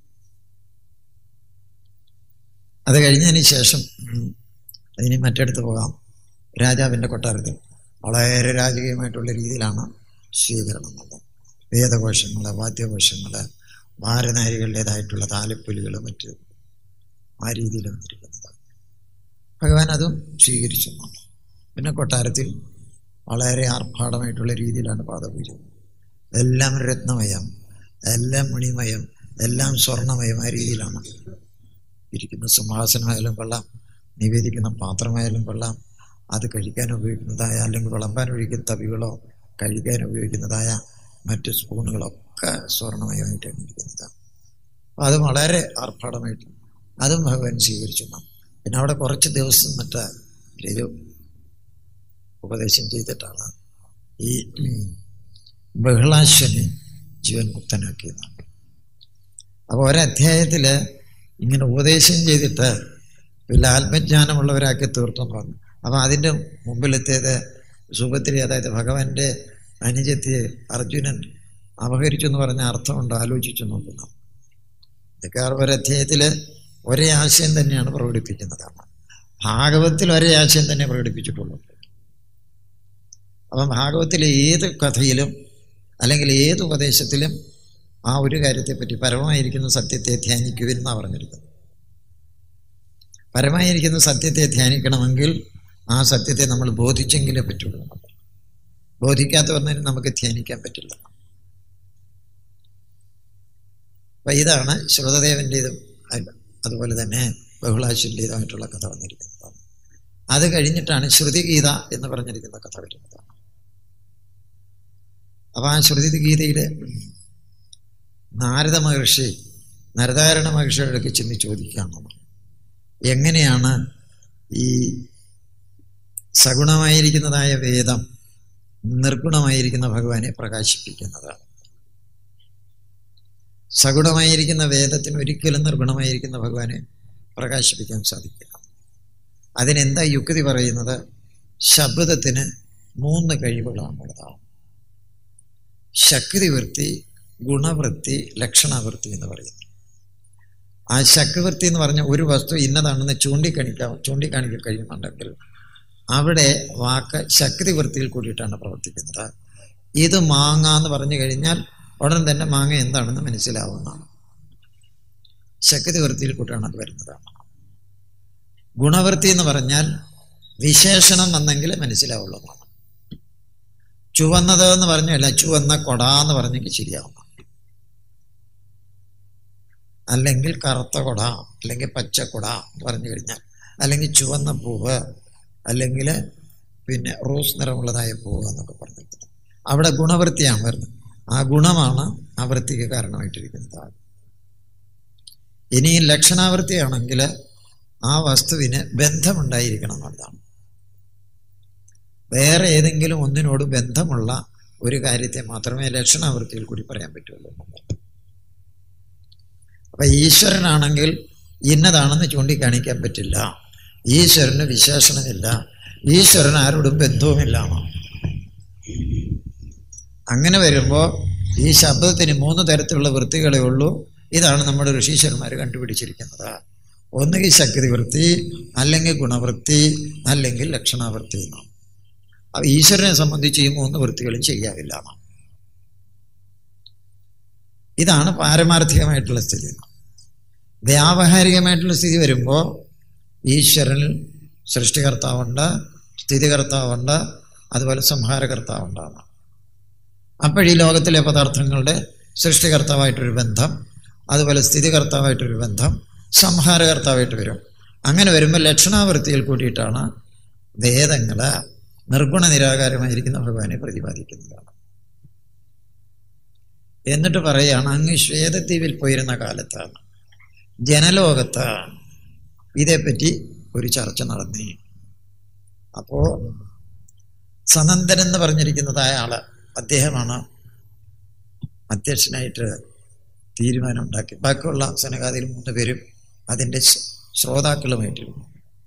അത് കഴിഞ്ഞതിന് ശേഷം ഉം, ഇനി മറ്റടുത്ത് പോകാം രാജാവിൻ്റെ കൊട്ടാരത്തിൽ വളരെ രാജകീയമായിട്ടുള്ള രീതിയിലാണ് സ്വീകരണം എന്നുള്ളത് വേദഘോഷങ്ങൾ വാദ്യഘോഷങ്ങൾ ഭാരനാരികളുടേതായിട്ടുള്ള താലപ്പൊലികൾ മറ്റ് ആ രീതിയിൽ വന്നിരിക്കുന്നത് ഭഗവാൻ അതും സ്വീകരിച്ചെന്നുണ്ട് പിന്നെ കൊട്ടാരത്തിൽ വളരെ ആർഭാടമായിട്ടുള്ള രീതിയിലാണ് പാദപൂജ എല്ലാം രത്നമയം എല്ലാം മണിമയം എല്ലാം സ്വർണമയം ആ രീതിയിലാണ് ഇരിക്കുന്ന സിംഹാസനമായാലും കൊള്ളാം നിവേദിക്കുന്ന പാത്രമായാലും കൊള്ളാം അത് കഴിക്കാൻ ഉപയോഗിക്കുന്നതായ അല്ലെങ്കിൽ വിളമ്പാൻ ഉപയോഗിക്കുന്ന തവികളോ കഴിക്കാൻ ഉപയോഗിക്കുന്നതായ മറ്റ് സ്പൂണുകളൊക്കെ സ്വർണമയമായിട്ടാണ് ഇരിക്കുന്നത് അപ്പം അത് വളരെ ആർഭാടമായിട്ട് അതും ഭഗവാൻ സ്വീകരിച്ചു എന്നാണ്. പിന്നെ അവിടെ കുറച്ച് ദിവസം മറ്റേ ഒരു ഉപദേശം ചെയ്തിട്ടാണ് ഈ ഉം, ബഹളാശ്വനെ ജീവൻ മുക്തനാക്കിയതാണ് അപ്പോൾ ഒരധ്യായത്തിൽ ഇങ്ങനെ ഉപദേശം ചെയ്തിട്ട് വലിയ ആത്മജ്ഞാനമുള്ളവരാക്കി തീർത്തെന്ന് പറഞ്ഞു അപ്പം അതിൻ്റെ മുമ്പിലെത്തിയത് സുഭദ്രി അതായത് ഭഗവാന്റെ അനുജത്തിയെ അർജുനൻ അപഹരിച്ചു എന്ന് പറഞ്ഞ അർത്ഥമുണ്ട് ആലോചിച്ചു നോക്കുന്നു ഇതൊക്കെ ഒരധ്യായത്തിൽ ഒരേ ആശയം തന്നെയാണ് പ്രകടിപ്പിക്കുന്നതാണ് ഭാഗവത്തിൽ ഒരേ ആശയം തന്നെ പ്രകടിപ്പിച്ചിട്ടുള്ളൂ അപ്പം ഭാഗവത്തിലെ ഏത് കഥയിലും അല്ലെങ്കിൽ ഏത് ഉപദേശത്തിലും ആ ഒരു കാര്യത്തെപ്പറ്റി പരമമായിരിക്കുന്ന സത്യത്തെ ധ്യാനിക്കുവിനെന്നാണ് പറഞ്ഞിരിക്കുന്നത് പരമായിരിക്കുന്ന സത്യത്തെ ധ്യാനിക്കണമെങ്കിൽ ആ സത്യത്തെ നമ്മൾ ബോധിച്ചെങ്കിലേ പറ്റുള്ളൂ നമുക്ക് ബോധിക്കാത്ത പറഞ്ഞാൽ നമുക്ക് ധ്യാനിക്കാൻ പറ്റില്ല അപ്പം ഇതാണ് ശ്രുതദേവൻ്റെതും അല്ല, അതുപോലെ തന്നെ ബഹുളാശ്വൻ്റെതുമായിട്ടുള്ള കഥ വന്നിരിക്കുന്നത് അത് കഴിഞ്ഞിട്ടാണ് ശ്രുതിഗീത എന്ന് പറഞ്ഞിരിക്കുന്ന കഥ വരുന്നത് അപ്പം ആ ശ്രുതി ഗീതയിൽ നാരദ മഹർഷി നരതാരണ മഹർഷിയുടെ അടുക്ക് ചെന്ന് ചോദിക്കുകയാണ് എങ്ങനെയാണ് ഈ സഗുണമായിരിക്കുന്നതായ വേദം നിർഗുണമായിരിക്കുന്ന ഭഗവാനെ പ്രകാശിപ്പിക്കുന്നത് സഗുണമായിരിക്കുന്ന വേദത്തിന് ഒരിക്കലും നിർഗുണമായിരിക്കുന്ന ഭഗവാനെ പ്രകാശിപ്പിക്കാൻ സാധിക്കില്ല അതിനെന്താ യുക്തി പറയുന്നത് ശബ്ദത്തിന് മൂന്ന് കഴിവുകളാണുള്ളത് ശക്തിവൃത്തി ഗുണവൃത്തി ലക്ഷണവൃത്തി എന്ന് പറയുന്നു ആ ശക്തിവൃത്തി എന്ന് പറഞ്ഞ ഒരു വസ്തു ഇന്നതാണെന്ന് ചൂണ്ടിക്കാണിക്കാം ചൂണ്ടിക്കാണിക്കാൻ കഴിയുന്നുണ്ടെങ്കിൽ അവിടെ വാക്ക് ശക്തിവൃത്തിയിൽ കൂടിയിട്ടാണ് പ്രവർത്തിക്കുന്നത് ഇത് മാങ്ങ എന്ന് പറഞ്ഞു കഴിഞ്ഞാൽ ഉടൻ തന്നെ മാങ്ങ എന്താണെന്ന് മനസ്സിലാവുന്നതാണ് ശക്തിവൃത്തിയിൽ കൂട്ടാണ് അത് വരുന്നതാണ് ഗുണവൃത്തി എന്ന് പറഞ്ഞാൽ വിശേഷണം വന്നെങ്കിൽ മനസ്സിലാവുള്ളതാണ് ചുവന്നത് എന്ന് പറഞ്ഞല്ല ചുവന്ന കൊട എന്ന് പറഞ്ഞെങ്കിൽ ശരിയാവും അല്ലെങ്കിൽ കറുത്ത കൊട അല്ലെങ്കിൽ പച്ചക്കൊട എന്ന് പറഞ്ഞു കഴിഞ്ഞാൽ അല്ലെങ്കിൽ ചുവന്ന പൂവ് അല്ലെങ്കിൽ പിന്നെ റോസ് നിറമുള്ളതായ പൂവ് എന്നൊക്കെ പറഞ്ഞിരിക്കുന്നത് അവിടെ ഗുണവൃത്തിയാണ് വരുന്നത് ആ ഗുണമാണ് ആ വൃത്തിക്ക് കാരണമായിട്ടിരിക്കുന്നത് ഇനി ലക്ഷണാവൃത്തിയാണെങ്കിൽ ആ വസ്തുവിന് ബന്ധമുണ്ടായിരിക്കണം എന്നുള്ളതാണ് വേറെ ഏതെങ്കിലും ഒന്നിനോട് ബന്ധമുള്ള ഒരു കാര്യത്തെ മാത്രമേ ലക്ഷണാവൃത്തിയിൽ കൂടി പറയാൻ പറ്റുള്ളൂ എന്നുള്ളത് അപ്പൊ ഈശ്വരനാണെങ്കിൽ ഇന്നതാണെന്ന് ചൂണ്ടിക്കാണിക്കാൻ പറ്റില്ല ഈശ്വരന് വിശേഷണമില്ല ഈശ്വരൻ ആരോടും ബന്ധവുമില്ല അങ്ങനെ വരുമ്പോൾ ഈ ശബ്ദത്തിന് മൂന്ന് തരത്തിലുള്ള വൃത്തികളേ ഉള്ളൂ ഇതാണ് നമ്മുടെ ഋഷീശ്വരന്മാർ കണ്ടുപിടിച്ചിരിക്കുന്നത് ഒന്നുകിൽ ശക്തി വൃത്തി അല്ലെങ്കിൽ ഗുണവൃത്തി അല്ലെങ്കിൽ ലക്ഷണാവൃത്തി എന്നാണ് അപ്പൊ ഈശ്വരനെ സംബന്ധിച്ച് ഈ മൂന്ന് വൃത്തികളും ചെയ്യാവില്ല എന്നാണ് ഇതാണ് പാരമാർത്ഥികമായിട്ടുള്ള സ്ഥിതി വ്യാവഹാരികമായിട്ടുള്ള സ്ഥിതി വരുമ്പോൾ ഈശ്വരൻ സൃഷ്ടികർത്താവുണ്ട് സ്ഥിതികർത്താവുണ്ട് അതുപോലെ സംഹാരകർത്താവുണ്ടാണ് അപ്പോഴീ ലോകത്തിലെ പദാർത്ഥങ്ങളുടെ സൃഷ്ടികർത്താവായിട്ടൊരു ബന്ധം അതുപോലെ സ്ഥിതികർത്താവായിട്ടൊരു ബന്ധം സംഹാരകർത്താവായിട്ട് വരും അങ്ങനെ വരുമ്പോൾ ലക്ഷണാവൃത്തിയിൽ കൂടിയിട്ടാണ് വേദങ്ങൾ നിർഗുണ നിരാകാരമായിരിക്കുന്ന ഭഗവാനെ പ്രതിപാദിക്കുന്നതാണ് എന്നിട്ട് പറയുകയാണ് അങ്ങ് ശ്വേതദ്വീപിൽ പോയിരുന്ന കാലത്താണ് ജനലോകത്ത് ഇതേപ്പറ്റി ഒരു ചർച്ച നടന്നി അപ്പോൾ സനന്ദൻ എന്ന് പറഞ്ഞിരിക്കുന്നതായ ആള് അദ്ദേഹമാണ് അധ്യക്ഷനായിട്ട് തീരുമാനം ഉണ്ടാക്കി ബാക്കിയുള്ള സനകാതിൽ മൂന്ന് പേരും അതിൻ്റെ ശ്രോതാക്കളുമായിട്ടിരുന്നു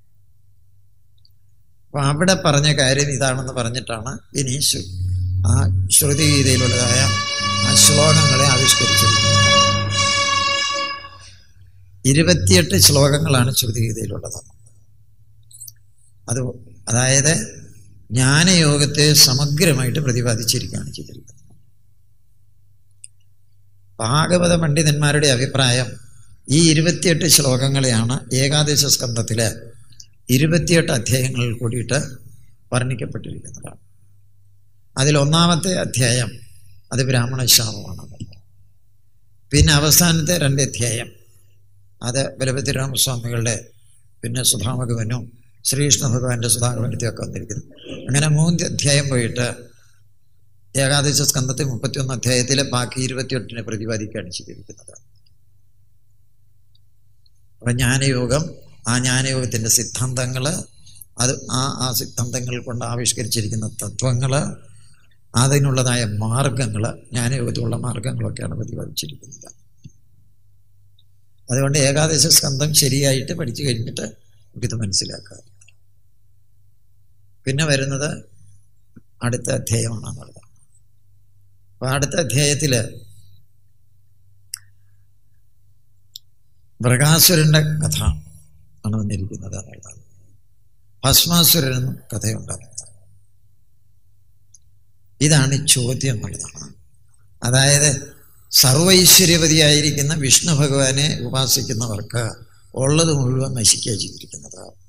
അപ്പൊ അവിടെ പറഞ്ഞ കാര്യം ഇതാണെന്ന് പറഞ്ഞിട്ടാണ് ഇനി ആ ശ്രുതിഗീതയിലുള്ളതായ ആ ശ്ലോകങ്ങളെ ആവിഷ്കരിച്ചിരിക്കുന്നത് ഇരുപത്തിയെട്ട് ശ്ലോകങ്ങളാണ് ശ്രുതിഗീതയിലുള്ളത് അത് അതായത് ജ്ഞാനയോഗത്തെ സമഗ്രമായിട്ട് പ്രതിപാദിച്ചിരിക്കുകയാണ് ചെയ്തിരിക്കുന്നത് ഭാഗവത പണ്ഡിതന്മാരുടെ അഭിപ്രായം ഈ ഇരുപത്തിയെട്ട് ശ്ലോകങ്ങളെയാണ് ഏകാദശ സ്കന്ധത്തില് ഇരുപത്തിയെട്ട് അധ്യായങ്ങളിൽ കൂടിയിട്ട് വർണ്ണിക്കപ്പെട്ടിരിക്കുന്നതാണ് അതിൽ ഒന്നാമത്തെ അധ്യായം അത് ബ്രാഹ്മണശാപമാണ് പിന്നെ അവസാനത്തെ രണ്ട് അധ്യായം അത് ബലപതി രാമസ്വാമികളുടെ പിന്നെ സുധാമകവനും ശ്രീകൃഷ്ണ ഭഗവാന്റെ സുധാകരത്തിയൊക്കെ വന്നിരിക്കുന്നു അങ്ങനെ മൂന്ന് അധ്യായം പോയിട്ട് ഏകാദശ സ്കന്ധത്തിൽ മുപ്പത്തിയൊന്ന് അധ്യായത്തിലെ ബാക്കി ഇരുപത്തിയെട്ടിനെ പ്രതിപാദിക്കുകയാണ് ചെയ്തിരിക്കുന്നത് അപ്പം ജ്ഞാനയോഗം ആ ജ്ഞാനയോഗത്തിൻ്റെ സിദ്ധാന്തങ്ങൾ അത് ആ ആ സിദ്ധാന്തങ്ങൾ കൊണ്ട് ആവിഷ്കരിച്ചിരിക്കുന്ന തത്വങ്ങൾ അതിനുള്ളതായ മാർഗങ്ങൾ ജ്ഞാനയോഗത്തിലുള്ള മാർഗങ്ങളൊക്കെയാണ് പ്രതിപാദിച്ചിരിക്കുന്നത് അതുകൊണ്ട് ഏകാദശ സ്കന്ധം ശരിയായിട്ട് പഠിച്ചു കഴിഞ്ഞിട്ട് നമുക്കിത് മനസ്സിലാക്കുക പിന്നെ വരുന്നത് അടുത്ത അധ്യായമാണെന്നുള്ളത് അപ്പൊ അടുത്ത അധ്യായത്തിൽ മൃഗാസുരന്റെ കഥ ആണ് വന്നിരിക്കുന്നത് എന്നുള്ളതാണ് ഭസ്മാസുരനും കഥയുണ്ടാകുന്നത് ഇതാണ് ചോദ്യം എന്നുള്ളതാണ് അതായത് സർവൈശ്വര്യവതിയായിരിക്കുന്ന വിഷ്ണു ഭഗവാനെ ഉപാസിക്കുന്നവർക്ക് ഉള്ളത് മുഴുവൻ നശിക്കുക ചെയ്തിരിക്കുന്നത്